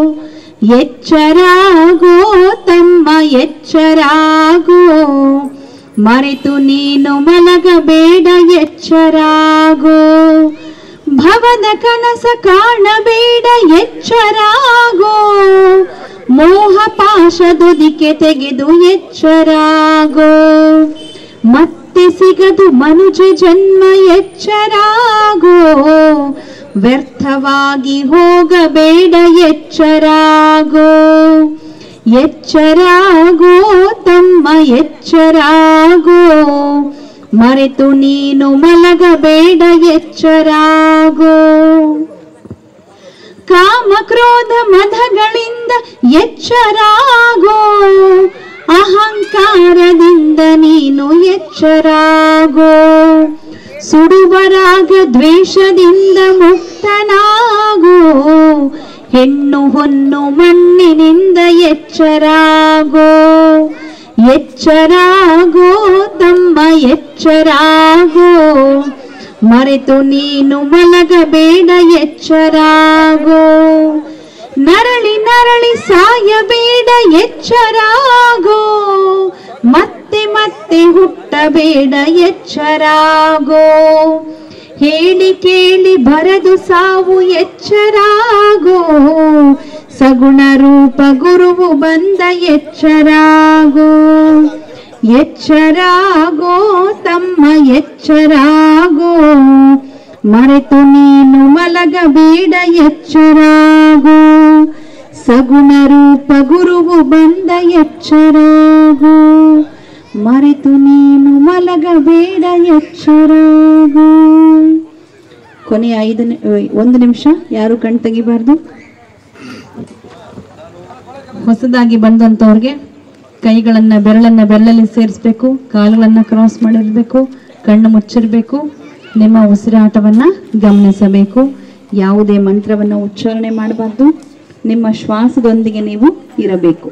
ಎಚ್ಚರಾಗೋ ತಮ್ಮ ಎಚ್ಚರಾಗೋ ಮರೆತು ನೀನು ಮಲಗಬೇಡ ಎಚ್ಚರಾಗೋ ಭವದ ಕನಸ ಕಾಣಬೇಡ ಎಚ್ಚರಾಗೋ ಮೋಹ ಪಾಶದುದಿಕೆ ತೆಗೆದು ಎಚ್ಚರಾಗೋ ಮತ್ತೆ ಸಿಗದು ಮನುಜ ಜನ್ಮ ಎಚ್ಚರಾಗೋ ವ್ಯರ್ಥವಾಗಿ ಹೋಗಬೇಡ ಎಚ್ಚರಾಗೋ ಎಚ್ಚರಾಗೋ ತಮ್ಮ ಎಚ್ಚರಾಗೋ ಮರೆತು ನೀನು ಮಲಗಬೇಡ ಎಚ್ಚರಾಗೋ ಕಾಮ ಕ್ರೋಧ ಮದಗಳಿಂದ ಎಚ್ಚರಾಗೋ ಅಹಂಕಾರದಿಂದ ನೀನು ಎಚ್ಚರಾಗೋ ಸುಡುವರಾಗ ದ್ವೇಷದಿಂದ ಮುಕ್ತನಾಗೋ ಹೆಣ್ಣು ಹೊನ್ನು ಮಣ್ಣಿನಿಂದ ಎಚ್ಚರಾಗೋ ಎಚ್ಚರಾಗೋ ತಮ್ಮ ಎಚ್ಚರಾಗೋ ಮರೆತು ನೀನು ಮಲಗಬೇಡ ಎಚ್ಚರಾಗೋ ನರಳಿ ನರಳಿ ಸಾಯಬೇಡ ಎಚ್ಚರಾಗೋ ಮತ್ತೆ ಮತ್ತೆ ಹುಟ್ಟಬೇಡ ಎಚ್ಚರಾಗೋ ಹೇಳಿ ಕೇಳಿ ಬರದು ಸಾವು ಎಚ್ಚರಾಗೋ ಸಗುಣ ರೂಪ ಗುರುವು ಬಂದ ಎಚ್ಚರಾಗೋ ಎಚ್ಚರಾಗೋ ತಮ್ಮ ಎಚ್ಚರಾಗೋ ಮರೆತು ನೀನು ಮಲಗಬೇಡ ಎಚ್ಚರಾಗೋ ಸಗುಣ ರೂಪ ಗುರುವು ಬಂದ ಎಚ್ಚರಾಗೋ ಮರೆತು ನೀನು ಮಲಗಬೇಡ ಎಚ್ಚರಾಗೋ ಕೊನೆಯ ಐದು ನಿ- ಒಂದು ನಿಮಿಷ ಯಾರು ಕಣ್ ತೆಗಿಬಾರ್ದು ಹೊಸದಾಗಿ ಬಂದಂತವ್ರಿಗೆ ಕೈಗಳನ್ನ ಬೆರಳನ್ನ ಬೆರಳಲ್ಲಿ ಸೇರಿಸ್ಬೇಕು ಕಾಲುಗಳನ್ನ ಕ್ರಾಸ್ ಮಾಡಿರ್ಬೇಕು ಕಣ್ಣು ಮುಚ್ಚಿರ್ಬೇಕು ನಿಮ್ಮ ಉಸಿರಾಟವನ್ನ ಗಮನಿಸಬೇಕು ಯಾವುದೇ ಮಂತ್ರವನ್ನ ಉಚ್ಚಾರಣೆ ಮಾಡಬಾರ್ದು ನಿಮ್ಮ ಶ್ವಾಸದೊಂದಿಗೆ ನೀವು ಇರಬೇಕು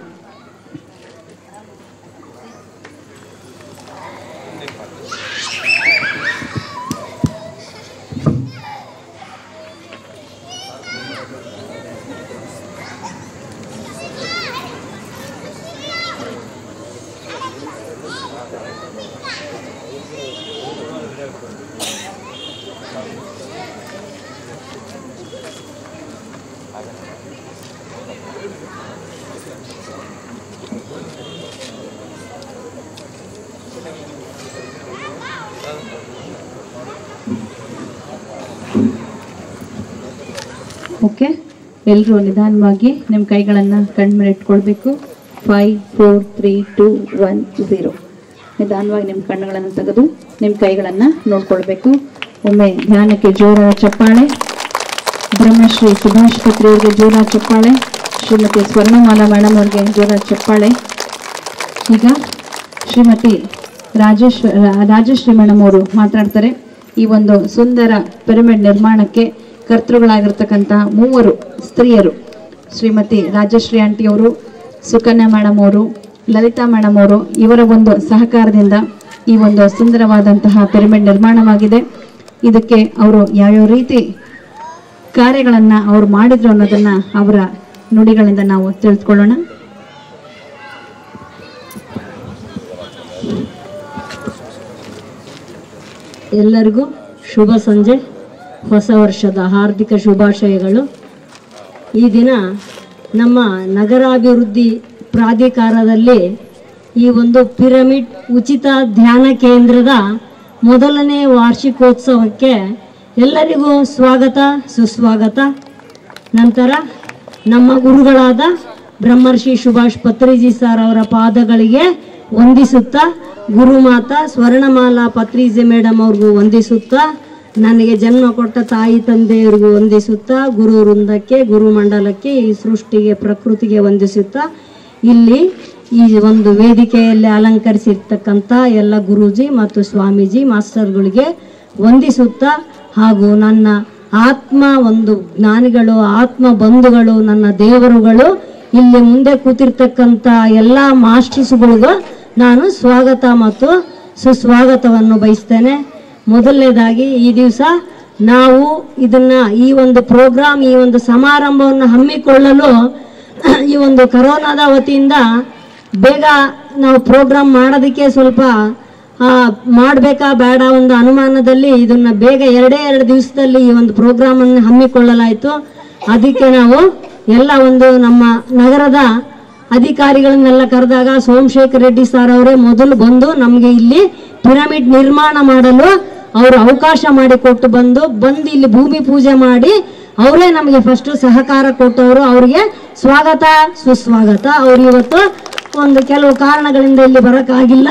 ಓಕೆ ಎಲ್ಲರೂ ನಿಧಾನವಾಗಿ ನಿಮ್ಮ ಕೈಗಳನ್ನು ಕಣ್ಮೇಲೆ ಇಟ್ಕೊಳ್ಬೇಕು five four three two one zero ನಿಧಾನವಾಗಿ ನಿಮ್ಮ ಕಣ್ಣುಗಳನ್ನು ತೆಗೆದು ನಿಮ್ಮ ಕೈಗಳನ್ನು ನೋಡ್ಕೊಳ್ಬೇಕು ಒಮ್ಮೆ ಧ್ಯಾನಕ್ಕೆ ಜೋರಾದ ಚಪ್ಪಾಳೆ ಬ್ರಹ್ಮಶ್ರೀ ಸುಭಾಷ್ ಪತ್ರಿ ಅವರಿಗೆ ಜೋರಾದ ಚಪ್ಪಾಳೆ ಶ್ರೀಮತಿ ಸ್ವರ್ಣಮಾಲಾ ಮೇಡಮ್ ಅವರಿಗೆ ಜೋರಾದ ಚಪ್ಪಾಳೆ ಈಗ ಶ್ರೀಮತಿ ರಾಜೇಶ್ ರಾ- ರಾಜಶ್ರೀ ಮೇಡಮ್ ಅವರು ಮಾತಾಡ್ತಾರೆ ಈ ಒಂದು ಸುಂದರ ಪಿರಮಿಡ್ ನಿರ್ಮಾಣಕ್ಕೆ ಕರ್ತೃಗಳಾಗಿರ್ತಕ್ಕಂತಹ ಮೂವರು ಸ್ತ್ರೀಯರು ಶ್ರೀಮತಿ ರಾಜಶ್ರೀ ಆಂಟಿ ಅವರು ಸುಕನ್ಯಾ ಮೇಡಮ್ ಅವರು ಲಲಿತಾ ಮೇಡಮ್ ಅವರು ಇವರ ಒಂದು ಸಹಕಾರದಿಂದ ಈ ಒಂದು ಸುಂದರವಾದಂತಹ ಪಿರಮಿಡ್ ನಿರ್ಮಾಣವಾಗಿದೆ ಇದಕ್ಕೆ ಅವರು ಯಾವ್ಯಾವ ರೀತಿ ಕಾರ್ಯಗಳನ್ನ ಅವ್ರು ಮಾಡಿದ್ರು ಅನ್ನೋದನ್ನ ಅವರ ನುಡಿಗಳಿಂದ ನಾವು ತಿಳಿದುಕೊಳ್ಳೋಣ ಎಲ್ಲರಿಗೂ ಶುಭ ಸಂಜೆ ಹೊಸ ವರ್ಷದ ಹಾರ್ದಿಕ ಶುಭಾಶಯಗಳು ಈ ದಿನ ನಮ್ಮ ನಗರಾಭಿವೃದ್ಧಿ ಪ್ರಾಧಿಕಾರದಲ್ಲಿ ಈ ಒಂದು ಪಿರಮಿಡ್ ಉಚಿತ ಧ್ಯಾನ ಕೇಂದ್ರದ ಮೊದಲನೇ ವಾರ್ಷಿಕೋತ್ಸವಕ್ಕೆ ಎಲ್ಲರಿಗೂ ಸ್ವಾಗತ ಸುಸ್ವಾಗತ ನಂತರ ನಮ್ಮ ಗುರುಗಳಾದ ಬ್ರಹ್ಮರ್ಷಿ ಸುಭಾಷ್ ಪತ್ರಿಜಿ ಸರ್ ಅವರ ಪಾದಗಳಿಗೆ ವಂದಿಸುತ್ತಾ ಗುರುಮಾತಾ ಸ್ವರ್ಣಮಾಲಾ ಪತ್ರಿಜಿ ಮೇಡಮ್ ಅವ್ರಿಗೂ ವಂದಿಸುತ್ತಾ ನನಗೆ ಜನ್ಮ ಕೊಟ್ಟ ತಾಯಿ ತಂದೆಯರಿಗೂ ವಂದಿಸುತ್ತಾ ಗುರು ವೃಂದಕ್ಕೆ ಗುರುಮಂಡಲಕ್ಕೆ ಈ ಸೃಷ್ಟಿಗೆ ಪ್ರಕೃತಿಗೆ ವಂದಿಸುತ್ತಾ ಇಲ್ಲಿ ಈ ಒಂದು ವೇದಿಕೆಯಲ್ಲಿ ಅಲಂಕರಿಸಿರ್ತಕ್ಕಂಥ ಎಲ್ಲ ಗುರೂಜಿ ಮತ್ತು ಸ್ವಾಮೀಜಿ ಮಾಸ್ಟರ್ಗಳಿಗೆ ವಂದಿಸುತ್ತಾ ಹಾಗೂ ನನ್ನ ಆತ್ಮ ಒಂದು ಜ್ಞಾನಿಗಳು ಆತ್ಮ ಬಂಧುಗಳು ನನ್ನ ದೇವರುಗಳು ಇಲ್ಲಿ ಮುಂದೆ ಕೂತಿರ್ತಕ್ಕಂಥ ಎಲ್ಲ ಮಾಸ್ಟರ್ಸ್ಗಳಿಗೂ ನಾನು ಸ್ವಾಗತ ಮತ್ತು ಸುಸ್ವಾಗತವನ್ನು ಬಯಸ್ತೇನೆ ಮೊದಲನೇದಾಗಿ ಈ ದಿವಸ ನಾವು ಇದನ್ನ ಈ ಒಂದು ಪ್ರೋಗ್ರಾಮ್ ಈ ಒಂದು ಸಮಾರಂಭವನ್ನು ಹಮ್ಮಿಕೊಳ್ಳಲು ಈ ಒಂದು ಕರೋನಾದ ವತಿಯಿಂದ ಬೇಗ ನಾವು ಪ್ರೋಗ್ರಾಮ್ ಮಾಡೋದಕ್ಕೆ ಸ್ವಲ್ಪ ಮಾಡಬೇಕಾ ಬೇಡ ಒಂದು ಅನುಮಾನದಲ್ಲಿ ಇದನ್ನ ಬೇಗ ಎರಡೇ ಎರಡು ದಿವಸದಲ್ಲಿ ಈ ಒಂದು ಪ್ರೋಗ್ರಾಮ್ ಅನ್ನು ಹಮ್ಮಿಕೊಳ್ಳಲಾಯಿತು ಅದಕ್ಕೆ ನಾವು ಎಲ್ಲ ಒಂದು ನಮ್ಮ ನಗರದ ಅಧಿಕಾರಿಗಳನ್ನೆಲ್ಲ ಕರೆದಾಗ ಸೋಮಶೇಖರ್ ರೆಡ್ಡಿ ಸರ್ ಅವರೇ ಮೊದಲು ಬಂದು ನಮಗೆ ಇಲ್ಲಿ ಪಿರಮಿಡ್ ನಿರ್ಮಾಣ ಮಾಡಲು ಅವರು ಅವಕಾಶ ಮಾಡಿಕೊಟ್ಟು ಬಂದು ಬಂದು ಇಲ್ಲಿ ಭೂಮಿ ಪೂಜೆ ಮಾಡಿ ಅವರೇ ನಮಗೆ ಫಸ್ಟ್ ಸಹಕಾರ ಕೊಟ್ಟವರು ಅವರಿಗೆ ಸ್ವಾಗತ ಸುಸ್ವಾಗತ ಅವ್ರು ಇವತ್ತು ಒಂದು ಕೆಲವು ಕಾರಣಗಳಿಂದ ಇಲ್ಲಿ ಬರೋಕ್ಕಾಗಿಲ್ಲ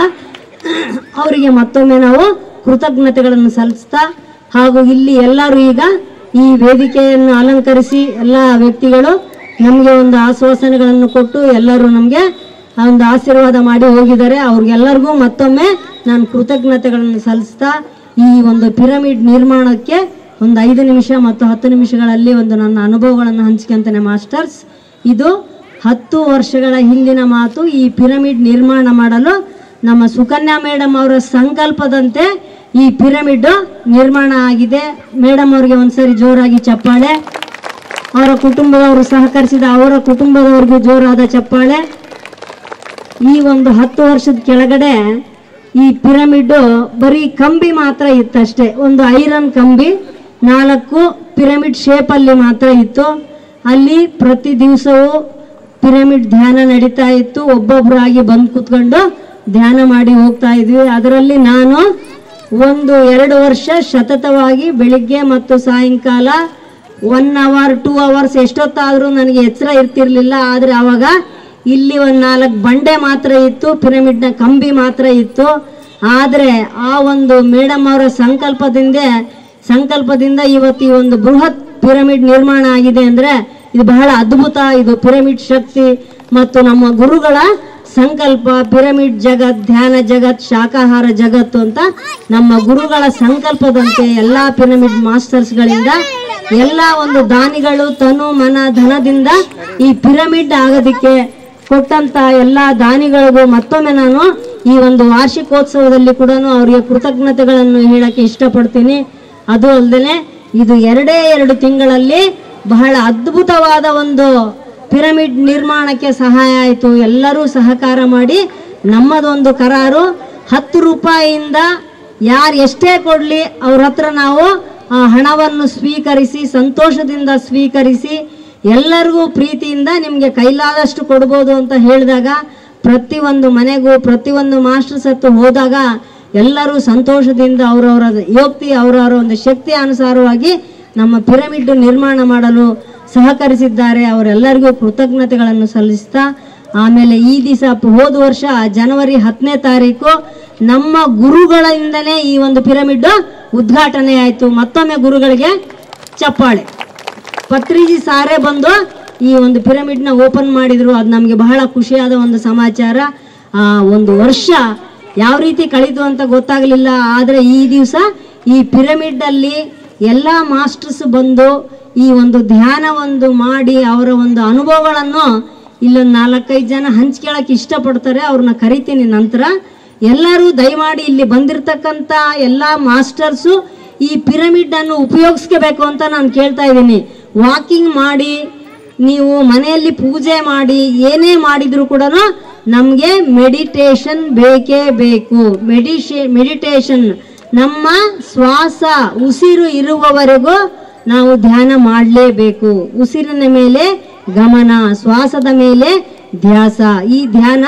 ಅವರಿಗೆ ಮತ್ತೊಮ್ಮೆ ನಾವು ಕೃತಜ್ಞತೆಗಳನ್ನು ಸಲ್ಲಿಸ್ತಾ ಹಾಗೂ ಇಲ್ಲಿ ಎಲ್ಲರೂ ಈಗ ಈ ವೇದಿಕೆಯನ್ನು ಅಲಂಕರಿಸಿ ಎಲ್ಲ ವ್ಯಕ್ತಿಗಳು ನಮಗೆ ಒಂದು ಆಶ್ವಾಸನೆಗಳನ್ನು ಕೊಟ್ಟು ಎಲ್ಲರೂ ನಮಗೆ ಒಂದು ಆಶೀರ್ವಾದ ಮಾಡಿ ಹೋಗಿದ್ದಾರೆ ಅವ್ರಿಗೆಲ್ಲರಿಗೂ ಮತ್ತೊಮ್ಮೆ ನಾನು ಕೃತಜ್ಞತೆಗಳನ್ನು ಸಲ್ಲಿಸ್ತಾ ಈ ಒಂದು ಪಿರಮಿಡ್ ನಿರ್ಮಾಣಕ್ಕೆ ಒಂದು ಐದು ನಿಮಿಷ ಮತ್ತು ಹತ್ತು ನಿಮಿಷಗಳಲ್ಲಿ ಒಂದು ನನ್ನ ಅನುಭವಗಳನ್ನು ಹಂಚ್ಕೊಂತೇನೆ ಮಾಸ್ಟರ್ಸ್ ಇದು ಹತ್ತು ವರ್ಷಗಳ ಹಿಂದಿನ ಮಾತು ಈ ಪಿರಮಿಡ್ ನಿರ್ಮಾಣ ಮಾಡಲು ನಮ್ಮ ಸುಕನ್ಯಾ ಮೇಡಮ್ ಅವರ ಸಂಕಲ್ಪದಂತೆ ಈ ಪಿರಮಿಡ್ ನಿರ್ಮಾಣ ಆಗಿದೆ ಮೇಡಮ್ ಅವರಿಗೆ ಒಂದ್ಸರಿ ಜೋರಾಗಿ ಚಪ್ಪಾಳೆ ಅವರ ಕುಟುಂಬದವರು ಸಹಕರಿಸಿದ ಅವರ ಕುಟುಂಬದವರಿಗೂ ಜೋರಾದ ಚಪ್ಪಾಳೆ ಈ ಒಂದು ಹತ್ತು ವರ್ಷದ ಕೆಳಗಡೆ ಈ ಪಿರಮಿಡ್ ಬರೀ ಕಂಬಿ ಮಾತ್ರ ಇತ್ತಷ್ಟೇ ಒಂದು ಐರನ್ ಕಂಬಿ ನಾಲ್ಕು ಪಿರಮಿಡ್ ಶೇಪಲ್ಲಿ ಮಾತ್ರ ಇತ್ತು ಅಲ್ಲಿ ಪ್ರತಿ ದಿವಸವೂ ಪಿರಮಿಡ್ ಧ್ಯಾನ ನಡೀತಾ ಇತ್ತು ಒಬ್ಬೊಬ್ಬರಾಗಿ ಬಂದು ಕೂತ್ಕೊಂಡು ಧ್ಯಾನ ಮಾಡಿ ಹೋಗ್ತಾ ಇದ್ವಿ ಅದರಲ್ಲಿ ನಾನು ಒಂದು ಎರಡು ವರ್ಷ ಸತತವಾಗಿ ಬೆಳಿಗ್ಗೆ ಮತ್ತು ಸಾಯಂಕಾಲ ಒನ್ ಅವರ್ ಟೂ ಅವರ್ಸ್ ಎಷ್ಟೊತ್ತಾದರೂ ನನಗೆ ಎಚ್ಚರ ಇರ್ತಿರ್ಲಿಲ್ಲ ಆದರೆ ಆವಾಗ ಇಲ್ಲಿ ಒಂದು ನಾಲ್ಕು ಬಂಡೆ ಮಾತ್ರ ಇತ್ತು ಪಿರಮಿಡ್ನ ಕಂಬಿ ಮಾತ್ರ ಇತ್ತು ಆದರೆ ಆ ಒಂದು ಮೇಡಮ್ ಅವರ ಸಂಕಲ್ಪದಿಂದ ಸಂಕಲ್ಪದಿಂದ ಇವತ್ತು ಈ ಒಂದು ಬೃಹತ್ ಪಿರಮಿಡ್ ನಿರ್ಮಾಣ ಆಗಿದೆ ಅಂದ್ರೆ ಇದು ಬಹಳ ಅದ್ಭುತ ಇದು ಪಿರಮಿಡ್ ಶಕ್ತಿ ಮತ್ತು ನಮ್ಮ ಗುರುಗಳ ಸಂಕಲ್ಪ ಪಿರಮಿಡ್ ಜಗತ್ ಧ್ಯಾನ ಜಗತ್ ಶಾಕಾಹಾರ ಜಗತ್ತು ಅಂತ ನಮ್ಮ ಗುರುಗಳ ಸಂಕಲ್ಪದಂತೆ ಎಲ್ಲಾ ಪಿರಮಿಡ್ ಮಾಸ್ಟರ್ಸ್ಗಳಿಂದ ಎಲ್ಲ ಒಂದು ದಾನಿಗಳು ತನು ಮನ ಧನದಿಂದ ಈ ಪಿರಮಿಡ್ ಆಗೋದಕ್ಕೆ ಕೊಟ್ಟಂತ ಎಲ್ಲ ದಾನಿಗಳಿಗೂ ಮತ್ತೊಮ್ಮೆ ನಾನು ಈ ಒಂದು ವಾರ್ಷಿಕೋತ್ಸವದಲ್ಲಿ ಕೂಡ ಅವರಿಗೆ ಕೃತಜ್ಞತೆಗಳನ್ನು ಹೇಳಕ್ಕೆ ಇಷ್ಟಪಡ್ತೀನಿ ಅದು ಅಲ್ಲದೆ ಇದು ಎರಡೇ ಎರಡು ತಿಂಗಳಲ್ಲಿ ಬಹಳ ಅದ್ಭುತವಾದ ಒಂದು ಪಿರಮಿಡ್ ನಿರ್ಮಾಣಕ್ಕೆ ಸಹಾಯ ಆಯಿತು ಎಲ್ಲರೂ ಸಹಕಾರ ಮಾಡಿ ನಮ್ಮದೊಂದು ಕರಾರು ಹತ್ತು ರೂಪಾಯಿಯಿಂದ ಯಾರು ಎಷ್ಟೇ ಕೊಡಲಿ ಅವ್ರ ಹತ್ರ ನಾವು ಆ ಹಣವನ್ನು ಸ್ವೀಕರಿಸಿ ಸಂತೋಷದಿಂದ ಸ್ವೀಕರಿಸಿ ಎಲ್ಲರಿಗೂ ಪ್ರೀತಿಯಿಂದ ನಿಮಗೆ ಕೈಲಾದಷ್ಟು ಕೊಡ್ಬೋದು ಅಂತ ಹೇಳಿದಾಗ ಪ್ರತಿಯೊಂದು ಮನೆಗೂ ಪ್ರತಿಯೊಂದು ಮಾಸ್ಟರ್ಸ್ ಹತ್ತು ಹೋದಾಗ ಎಲ್ಲರೂ ಸಂತೋಷದಿಂದ ಅವರವರ ಯೋಕ್ತಿ ಅವರವರ ಒಂದು ಶಕ್ತಿ ಅನುಸಾರವಾಗಿ ನಮ್ಮ ಪಿರಮಿಡ್ ನಿರ್ಮಾಣ ಮಾಡಲು ಸಹಕರಿಸಿದ್ದಾರೆ ಅವರೆಲ್ಲರಿಗೂ ಕೃತಜ್ಞತೆಗಳನ್ನು ಸಲ್ಲಿಸ್ತಾ ಆಮೇಲೆ ಈ ದಿವಸ ಹೋದ ವರ್ಷ ಜನವರಿ ಹತ್ತನೇ ತಾರೀಕು ನಮ್ಮ ಗುರುಗಳಿಂದನೇ ಈ ಒಂದು ಪಿರಮಿಡ್ ಉದ್ಘಾಟನೆ ಆಯಿತು ಮತ್ತೊಮ್ಮೆ ಗುರುಗಳಿಗೆ ಚಪ್ಪಾಳೆ ಪತ್ರಿಜಿ ಸಾರೇ ಬಂದು ಈ ಒಂದು ಪಿರಮಿಡ್ನ ಓಪನ್ ಮಾಡಿದ್ರು ಅದು ನಮಗೆ ಬಹಳ ಖುಷಿಯಾದ ಒಂದು ಸಮಾಚಾರ ಆ ಒಂದು ವರ್ಷ ಯಾವ ರೀತಿ ಕಳೀತು ಅಂತ ಗೊತ್ತಾಗಲಿಲ್ಲ ಆದರೆ ಈ ದಿವಸ ಈ ಪಿರಮಿಡ್ ಅಲ್ಲಿ ಎಲ್ಲ ಮಾಸ್ಟರ್ಸ್ ಬಂದು ಈ ಒಂದು ಧ್ಯಾನ ಒಂದು ಮಾಡಿ ಅವರ ಒಂದು ಅನುಭವಗಳನ್ನು ಇಲ್ಲೊಂದು ನಾಲ್ಕೈದು ಜನ ಹಂಚ್ಕೊಳ್ಳೋಕೆ ಇಷ್ಟಪಡ್ತಾರೆ ಅವ್ರನ್ನ ಕರಿತೀನಿ ನಂತರ ಎಲ್ಲರೂ ದಯಮಾಡಿ ಇಲ್ಲಿ ಬಂದಿರತಕ್ಕಂಥ ಎಲ್ಲ ಮಾಸ್ಟರ್ಸು ಈ ಪಿರಮಿಡ್ ಅನ್ನು ಉಪಯೋಗಿಸ್ಕೋಬೇಕು ಅಂತ ನಾನು ಕೇಳ್ತಾ ಇದ್ದೀನಿ ವಾಕಿಂಗ್ ಮಾಡಿ ನೀವು ಮನೆಯಲ್ಲಿ ಪೂಜೆ ಮಾಡಿ ಏನೇ ಮಾಡಿದ್ರು ಕೂಡ ನಮಗೆ ಮೆಡಿಟೇಷನ್ ಬೇಕೇ ಬೇಕು ಮೆಡಿಷೇ ಮೆಡಿಟೇಷನ್ ನಮ್ಮ ಶ್ವಾಸ ಉಸಿರು ಇರುವವರೆಗೂ ನಾವು ಧ್ಯಾನ ಮಾಡಲೇಬೇಕು ಉಸಿರಿನ ಮೇಲೆ ಗಮನ ಶ್ವಾಸದ ಮೇಲೆ ಧ್ಯಾಸ ಈ ಧ್ಯಾನ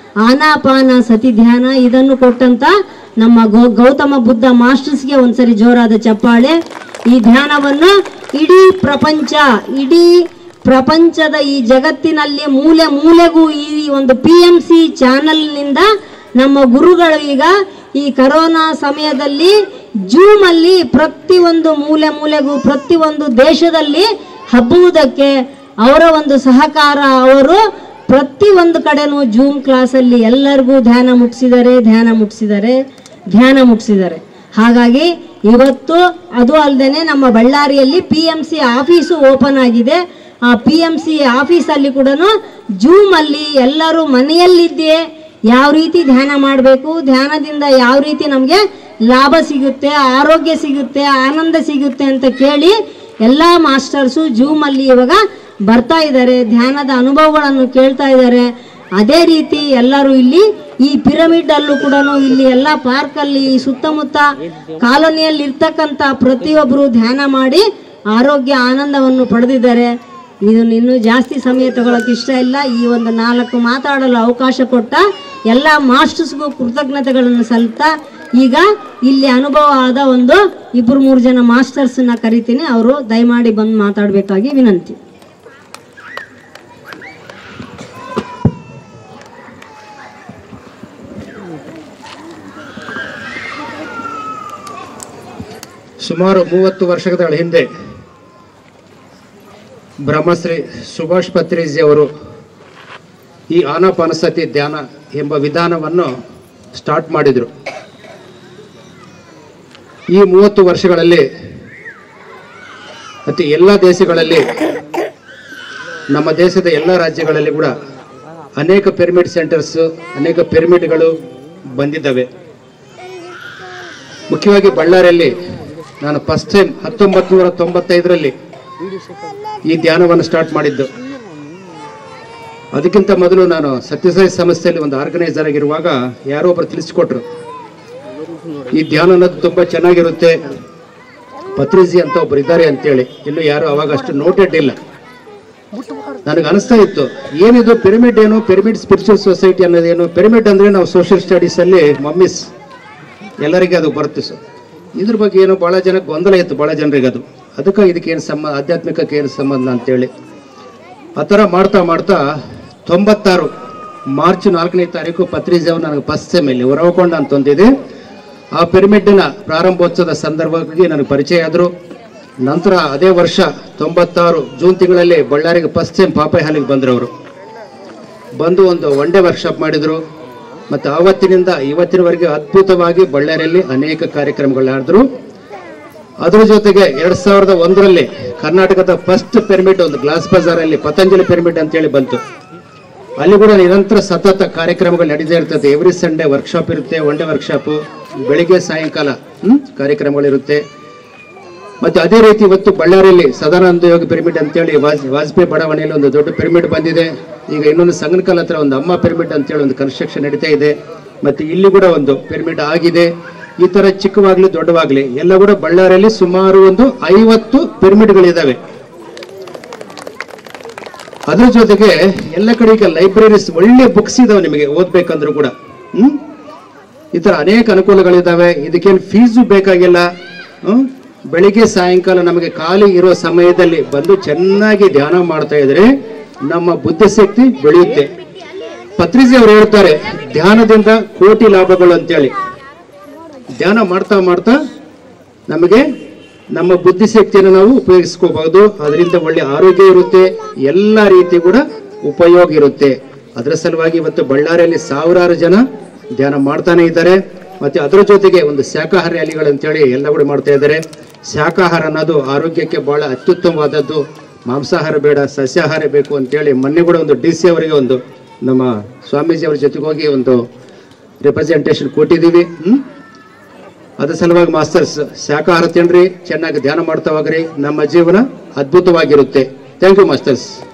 ಆನಾಪಾನ ಸತಿ ಧ್ಯಾನ ಇದನ್ನು ಕೊಟ್ಟಂತ ನಮ್ಮ ಗೌ ಗೌತಮ ಬುದ್ಧ ಮಾಸ್ಟರ್ಸ್ಗೆ ಒಂದ್ಸರಿ ಜೋರಾದ ಚಪ್ಪಾಳೆ ಈ ಧ್ಯಾನವನ್ನು ಇಡೀ ಪ್ರಪಂಚ ಇಡೀ ಪ್ರಪಂಚದ ಈ ಜಗತ್ತಿನಲ್ಲಿ ಮೂಲೆ ಮೂಲೆಗೂ ಈ ಒಂದು ಪಿ ಎಂ ಸಿ ಚಾನಲ್ನಿಂದ ನಮ್ಮ ಗುರುಗಳು ಈಗ ಈ ಕರೋನಾ ಸಮಯದಲ್ಲಿ ಜೂಮ್ ಅಲ್ಲಿ ಪ್ರತಿಯೊಂದು ಮೂಲೆ ಮೂಲೆಗೂ ಪ್ರತಿಯೊಂದು ದೇಶದಲ್ಲಿ ಹಬ್ಬುವುದಕ್ಕೆ ಅವರ ಒಂದು ಸಹಕಾರ ಅವರು ಪ್ರತಿ ಒಂದು ಕಡೆನೂ ಜೂಮ್ ಕ್ಲಾಸಲ್ಲಿ ಎಲ್ಲರಿಗೂ ಧ್ಯಾನ ಮುಟ್ಟಿಸಿದ್ದಾರೆ ಧ್ಯಾನ ಮುಟ್ಟಿಸಿದ್ದಾರೆ ಧ್ಯಾನ ಮುಟ್ಟಿಸಿದ್ದಾರೆ ಹಾಗಾಗಿ ಇವತ್ತು ಅದು ಅಲ್ಲದೆ ನಮ್ಮ ಬಳ್ಳಾರಿಯಲ್ಲಿ P M C office open ಆಗಿದೆ ಆ ಪಿ ಎಂ ಸಿ ಆಫೀಸಲ್ಲಿ ಕೂಡ ಜೂಮ್ ಅಲ್ಲಿ ಎಲ್ಲರೂ ಮನೆಯಲ್ಲಿದ್ದೇ ಯಾವ ರೀತಿ ಧ್ಯಾನ ಮಾಡಬೇಕು ಧ್ಯಾನದಿಂದ ಯಾವ ರೀತಿ ನಮಗೆ ಲಾಭ ಸಿಗುತ್ತೆ ಆರೋಗ್ಯ ಸಿಗುತ್ತೆ ಆನಂದ ಸಿಗುತ್ತೆ ಅಂತ ಕೇಳಿ ಎಲ್ಲ ಮಾಸ್ಟರ್ಸು ಜೂಮಲ್ಲಿ ಇವಾಗ ಬರ್ತಾ ಇದ್ದಾರೆ ಧ್ಯಾನದ ಅನುಭವಗಳನ್ನು ಕೇಳ್ತಾ ಇದ್ದಾರೆ ಅದೇ ರೀತಿ ಎಲ್ಲರೂ ಇಲ್ಲಿ ಈ ಪಿರಮಿಡ್ ಅಲ್ಲೂ ಕೂಡ ಇಲ್ಲಿ ಎಲ್ಲ ಪಾರ್ಕಲ್ಲಿ ಈ ಸುತ್ತಮುತ್ತ ಕಾಲೋನಿಯಲ್ಲಿ ಇರ್ತಕ್ಕಂಥ ಪ್ರತಿಯೊಬ್ಬರು ಧ್ಯಾನ ಮಾಡಿ ಆರೋಗ್ಯ ಆನಂದವನ್ನು ಪಡೆದಿದ್ದಾರೆ ಇದನ್ನು ಇನ್ನೂ ಜಾಸ್ತಿ ಸಮಯ ತಗೊಳಕ್ ಇಷ್ಟ ಇಲ್ಲ ಈ ಒಂದು ನಾಲ್ಕು ಮಾತಾಡಲು ಅವಕಾಶ ಕೊಟ್ಟ ಎಲ್ಲ ಮಾಸ್ಟರ್ಸ್ಗೂ ಕೃತಜ್ಞತೆಗಳನ್ನು ಸಲ್ತಾ ಈಗ ಇಲ್ಲಿ ಅನುಭವ ಆದ ಒಂದು ಇಬ್ಬರು ಮೂರು ಜನ ಮಾಸ್ಟರ್ಸ್ನ ಕರಿತೀನಿ ಅವರು ದಯಮಾಡಿ ಬಂದು ಮಾತಾಡಬೇಕಾಗಿ ವಿನಂತಿ ಸುಮಾರು ಮೂವತ್ತು ವರ್ಷಗಳ ಹಿಂದೆ ಬ್ರಹ್ಮಶ್ರೀ ಸುಭಾಷ್ ಪತ್ರಿಜಿ ಅವರು ಈ ಆನಾಪಾನಸತಿ ಧ್ಯಾನ ಎಂಬ ವಿಧಾನವನ್ನು ಸ್ಟಾರ್ಟ್ ಮಾಡಿದರು ಈ ಮೂವತ್ತು ವರ್ಷಗಳಲ್ಲಿ ಅತಿ ಎಲ್ಲ ದೇಶಗಳಲ್ಲಿ ನಮ್ಮ ದೇಶದ ಎಲ್ಲ ರಾಜ್ಯಗಳಲ್ಲಿ ಕೂಡ ಅನೇಕ ಪಿರಮಿಡ್ ಸೆಂಟರ್ಸ್ ಅನೇಕ ಪಿರಮಿಡ್ಗಳು ಬಂದಿದ್ದಾವೆ ಮುಖ್ಯವಾಗಿ ಬಳ್ಳಾರಿಯಲ್ಲಿ ನಾನು ಫಸ್ಟ್ ಟೈಮ್ ಹತ್ತೊಂಬತ್ತು ನೂರ ತೊಂಬತ್ತೈದರಲ್ಲಿ ಈ ಧ್ಯಾನವನ್ನು ಸ್ಟಾರ್ಟ್ ಮಾಡಿದ್ದು ಅದಕ್ಕಿಂತ ಮೊದಲು ನಾನು ಸತ್ಯಸಾಯಿ ಸಂಸ್ಥೆಯಲ್ಲಿ ಒಂದು ಆರ್ಗನೈಸರ್ ಆಗಿರುವಾಗ ಯಾರೋ ಒಬ್ಬರು ತಿಳಿಸ್ಕೊಟ್ರು ಈ ಧ್ಯಾನ ಅನ್ನೋದು ತುಂಬಾ ಚೆನ್ನಾಗಿರುತ್ತೆ ಪತ್ರಿಜಿ ಅಂತ ಒಬ್ರು ಇದ್ದಾರೆ ಅಂತೇಳಿ ಇನ್ನು ಯಾರು ಅವಾಗ ಅಷ್ಟು ನೋಟೆಡ್ ಇಲ್ಲ ನನಗೆ ಅನಿಸ್ತಾ ಇತ್ತು ಏನಿದು ಪಿರಮಿಡ್ ಏನು ಪಿರಮಿಡ್ ಸ್ಪಿರಿಚುವಲ್ ಸೊಸೈಟಿ ಅನ್ನೋದೇನು ಪಿರಮಿಡ್ ಅಂದ್ರೆ ನಾವು ಸೋಷಿಯಲ್ ಸ್ಟಡೀಸ್ ಅಲ್ಲಿ ಮಮ್ಮಿಸ್ ಎಲ್ಲರಿಗೆ ಅದು ಬರುತ್ತೆ ಸರ್ ಇದ್ರ ಬಗ್ಗೆ ಏನೋ ಬಹಳ ಜನ ಗೊಂದಲ ಇತ್ತು ಬಹಳ ಜನರಿಗೆ ಅದು ಅದಕ್ಕೆ ಇದಕ್ಕೆ ಏನು ಸಂಬಂಧ ಆಧ್ಯಾತ್ಮಿಕಕ್ಕೆ ಏನು ಸಂಬಂಧ ಅಂತೇಳಿ ಆ ಥರ ಮಾಡ್ತಾ ಮಾಡ್ತಾ ತೊಂಬತ್ತಾರು ಮಾರ್ಚ್ ನಾಲ್ಕನೇ ತಾರೀಕು ಪತ್ರಿಜಾವ್ ನನಗೆ ಫಸ್ಟ್ ಸೆಮೆಲ್ಲಿ ಹೊರಕೊಂಡ ಅಂತ ಒಂದಿದೆ ಆ ಪಿರಮಿಡ್ನ ಪ್ರಾರಂಭೋತ್ಸವದ ಸಂದರ್ಭವಾಗಿ ನನಗೆ ಪರಿಚಯ ಆದರು ನಂತರ ಅದೇ ವರ್ಷ ತೊಂಬತ್ತಾರು ಜೂನ್ ತಿಂಗಳಲ್ಲಿ ಬಳ್ಳಾರಿಗೆ ಫಸ್ಟ್ ಟೈಮ್ ಪಾಪಾಯಿ ಹಾಲಿಗೆ ಬಂದರು ಅವರು ಬಂದು ಒಂದು ಒನ್ ಡೇ ವರ್ಕ್ಶಾಪ್ ಮಾಡಿದರು ಮತ್ತು ಆವತ್ತಿನಿಂದ ಇವತ್ತಿನವರೆಗೆ ಅದ್ಭುತವಾಗಿ ಬಳ್ಳಾರಿಯಲ್ಲಿ ಅನೇಕ ಕಾರ್ಯಕ್ರಮಗಳು ನಡೆದ್ರು ಅದರ ಜೊತೆಗೆ ಎರಡ್ ಸಾವಿರದ ಒಂದರಲ್ಲಿ ಕರ್ನಾಟಕದ ಫಸ್ಟ್ ಪಿರಮಿಡ್ ಒಂದು ಗ್ಲಾಸ್ ಬಜಾರಲ್ಲಿ ಪತಂಜಲಿ ಪಿರಮಿಡ್ ಅಂತೇಳಿ ಬಂತು ಅಲ್ಲಿ ಕೂಡ ನಿರಂತರ ಸತತ ಕಾರ್ಯಕ್ರಮಗಳು ನಡೀತಾ ಇರ್ತದೆ ಎವ್ರಿ ಸಂಡೇ ವರ್ಕ್ಶಾಪ್ ಇರುತ್ತೆ ಒನ್ ಡೇ ವರ್ಕ್ಶಾಪು ಬೆಳಿಗ್ಗೆ ಸಾಯಂಕಾಲ ಹ್ಮ್, ಕಾರ್ಯಕ್ರಮಗಳಿರುತ್ತೆ ಮತ್ತೆ ಅದೇ ರೀತಿ ಇವತ್ತು ಬಳ್ಳಾರಿಯಲ್ಲಿ ಸದಾನಂದ ಯೋಗ ಪಿರಮಿಡ್ ಅಂತೇಳಿ ವಾಜ್ ವಾಜಪೇಯಿ ಬಡಾವಣೆಯಲ್ಲಿ ಒಂದು ದೊಡ್ಡ ಪಿರಮಿಡ್ ಬಂದಿದೆ ಈಗ ಇನ್ನೊಂದು ಸಂಗನಕಲ್ ಹತ್ರ ಒಂದು ಅಮ್ಮ ಪಿರಮಿಡ್ ಅಂತೇಳಿ ಒಂದು ಕನ್ಸ್ಟ್ರಕ್ಷನ್ ನಡೀತಾ ಇದೆ ಮತ್ತೆ ಇಲ್ಲಿ ಕೂಡ ಒಂದು ಪಿರಮಿಡ್ ಆಗಿದೆ ಈ ತರ ಚಿಕ್ಕವಾಗ್ಲಿ ದೊಡ್ಡವಾಗ್ಲಿ ಎಲ್ಲ ಕೂಡ ಬಳ್ಳಾರಿಯಲ್ಲಿ ಸುಮಾರು ಒಂದು ಐವತ್ತು ಪಿರಮಿಡ್ಗಳಿದಾವೆ ಅದ್ರ ಜೊತೆಗೆ ಎಲ್ಲ ಕಡೆ ಈಗ ಲೈಬ್ರರೀಸ್ ಒಳ್ಳೆ ಬುಕ್ಸ್ ಇದಾವೆ ನಿಮಗೆ ಓದ್ಬೇಕಂದ್ರೂ ಕೂಡ ಹ್ಮ್ ಈ ತರ ಅನೇಕ ಅನುಕೂಲಗಳಿದ್ದಾವೆ ಇದಕ್ಕೇನು ಫೀಸು ಬೇಕಾಗಿಲ್ಲ ಹ್ಮ್? ಬೆಳಿಗ್ಗೆ ಸಾಯಂಕಾಲ ನಮಗೆ ಖಾಲಿ ಇರೋ ಸಮಯದಲ್ಲಿ ಬಂದು ಚೆನ್ನಾಗಿ ಧ್ಯಾನ ಮಾಡ್ತಾ ಇದ್ರೆ ನಮ್ಮ ಬುದ್ಧಿಶಕ್ತಿ ಬೆಳೆಯುತ್ತೆ ಪತ್ರಿಜಿ ಅವರು ಹೇಳ್ತಾರೆ ಧ್ಯಾನದಿಂದ ಕೋಟಿ ಲಾಭಗಳು ಅಂತೇಳಿ ಧ್ಯಾನ ಮಾಡ್ತಾ ಮಾಡ್ತಾ ನಮಗೆ ನಮ್ಮ ಬುದ್ಧಿಶಕ್ತಿಯನ್ನು ನಾವು ಉಪಯೋಗಿಸ್ಕೋಬಹುದು ಅದರಿಂದ ಒಳ್ಳೆ ಆರೋಗ್ಯ ಇರುತ್ತೆ ಎಲ್ಲ ರೀತಿ ಕೂಡ ಉಪಯೋಗ ಇರುತ್ತೆ ಅದರ ಸಲುವಾಗಿ ಇವತ್ತು ಬಳ್ಳಾರಿಯಲ್ಲಿ ಸಾವಿರಾರು ಜನ ಧ್ಯಾನ ಮಾಡ್ತಾನೆ ಇದ್ದಾರೆ ಮತ್ತೆ ಅದರ ಜೊತೆಗೆ ಒಂದು ಶಾಖಾಹಾರಿ ಅಲಿಗಳು ಅಂತೇಳಿ ಎಲ್ಲ ಕೂಡ ಮಾಡ್ತಾ ಇದ್ದಾರೆ ಶಾಖಾಹಾರ ಅನ್ನೋದು ಆರೋಗ್ಯಕ್ಕೆ ಬಹಳ ಅತ್ಯುತ್ತಮವಾದದ್ದು ಮಾಂಸಾಹಾರ ಬೇಡ ಸಸ್ಯಾಹಾರ ಬೇಕು ಅಂತೇಳಿ ಮೊನ್ನೆ ಕೂಡ ಒಂದು ಡಿ ಸಿ ಅವರಿಗೆ ಒಂದು ನಮ್ಮ ಸ್ವಾಮೀಜಿ ಅವರ ಜೊತೆಗೆ ಹೋಗಿ ಒಂದು ರೆಪ್ರೆಸೆಂಟೇಷನ್ ಕೊಟ್ಟಿದ್ದೀವಿ ಹ್ಮ್ ಅದ್ರ ಸಲುವಾಗಿ ಮಾಸ್ತರ್ಸ್ ಶಾಖಾಹಾರ ತಿನ್ರಿ ಚೆನ್ನಾಗಿ ಧ್ಯಾನ ಮಾಡ್ತಾ ಹೋಗ್ರಿ ನಮ್ಮ ಜೀವನ ಅದ್ಭುತವಾಗಿರುತ್ತೆ ಥ್ಯಾಂಕ್ ಯು ಮಾಸ್ತರ್ಸ್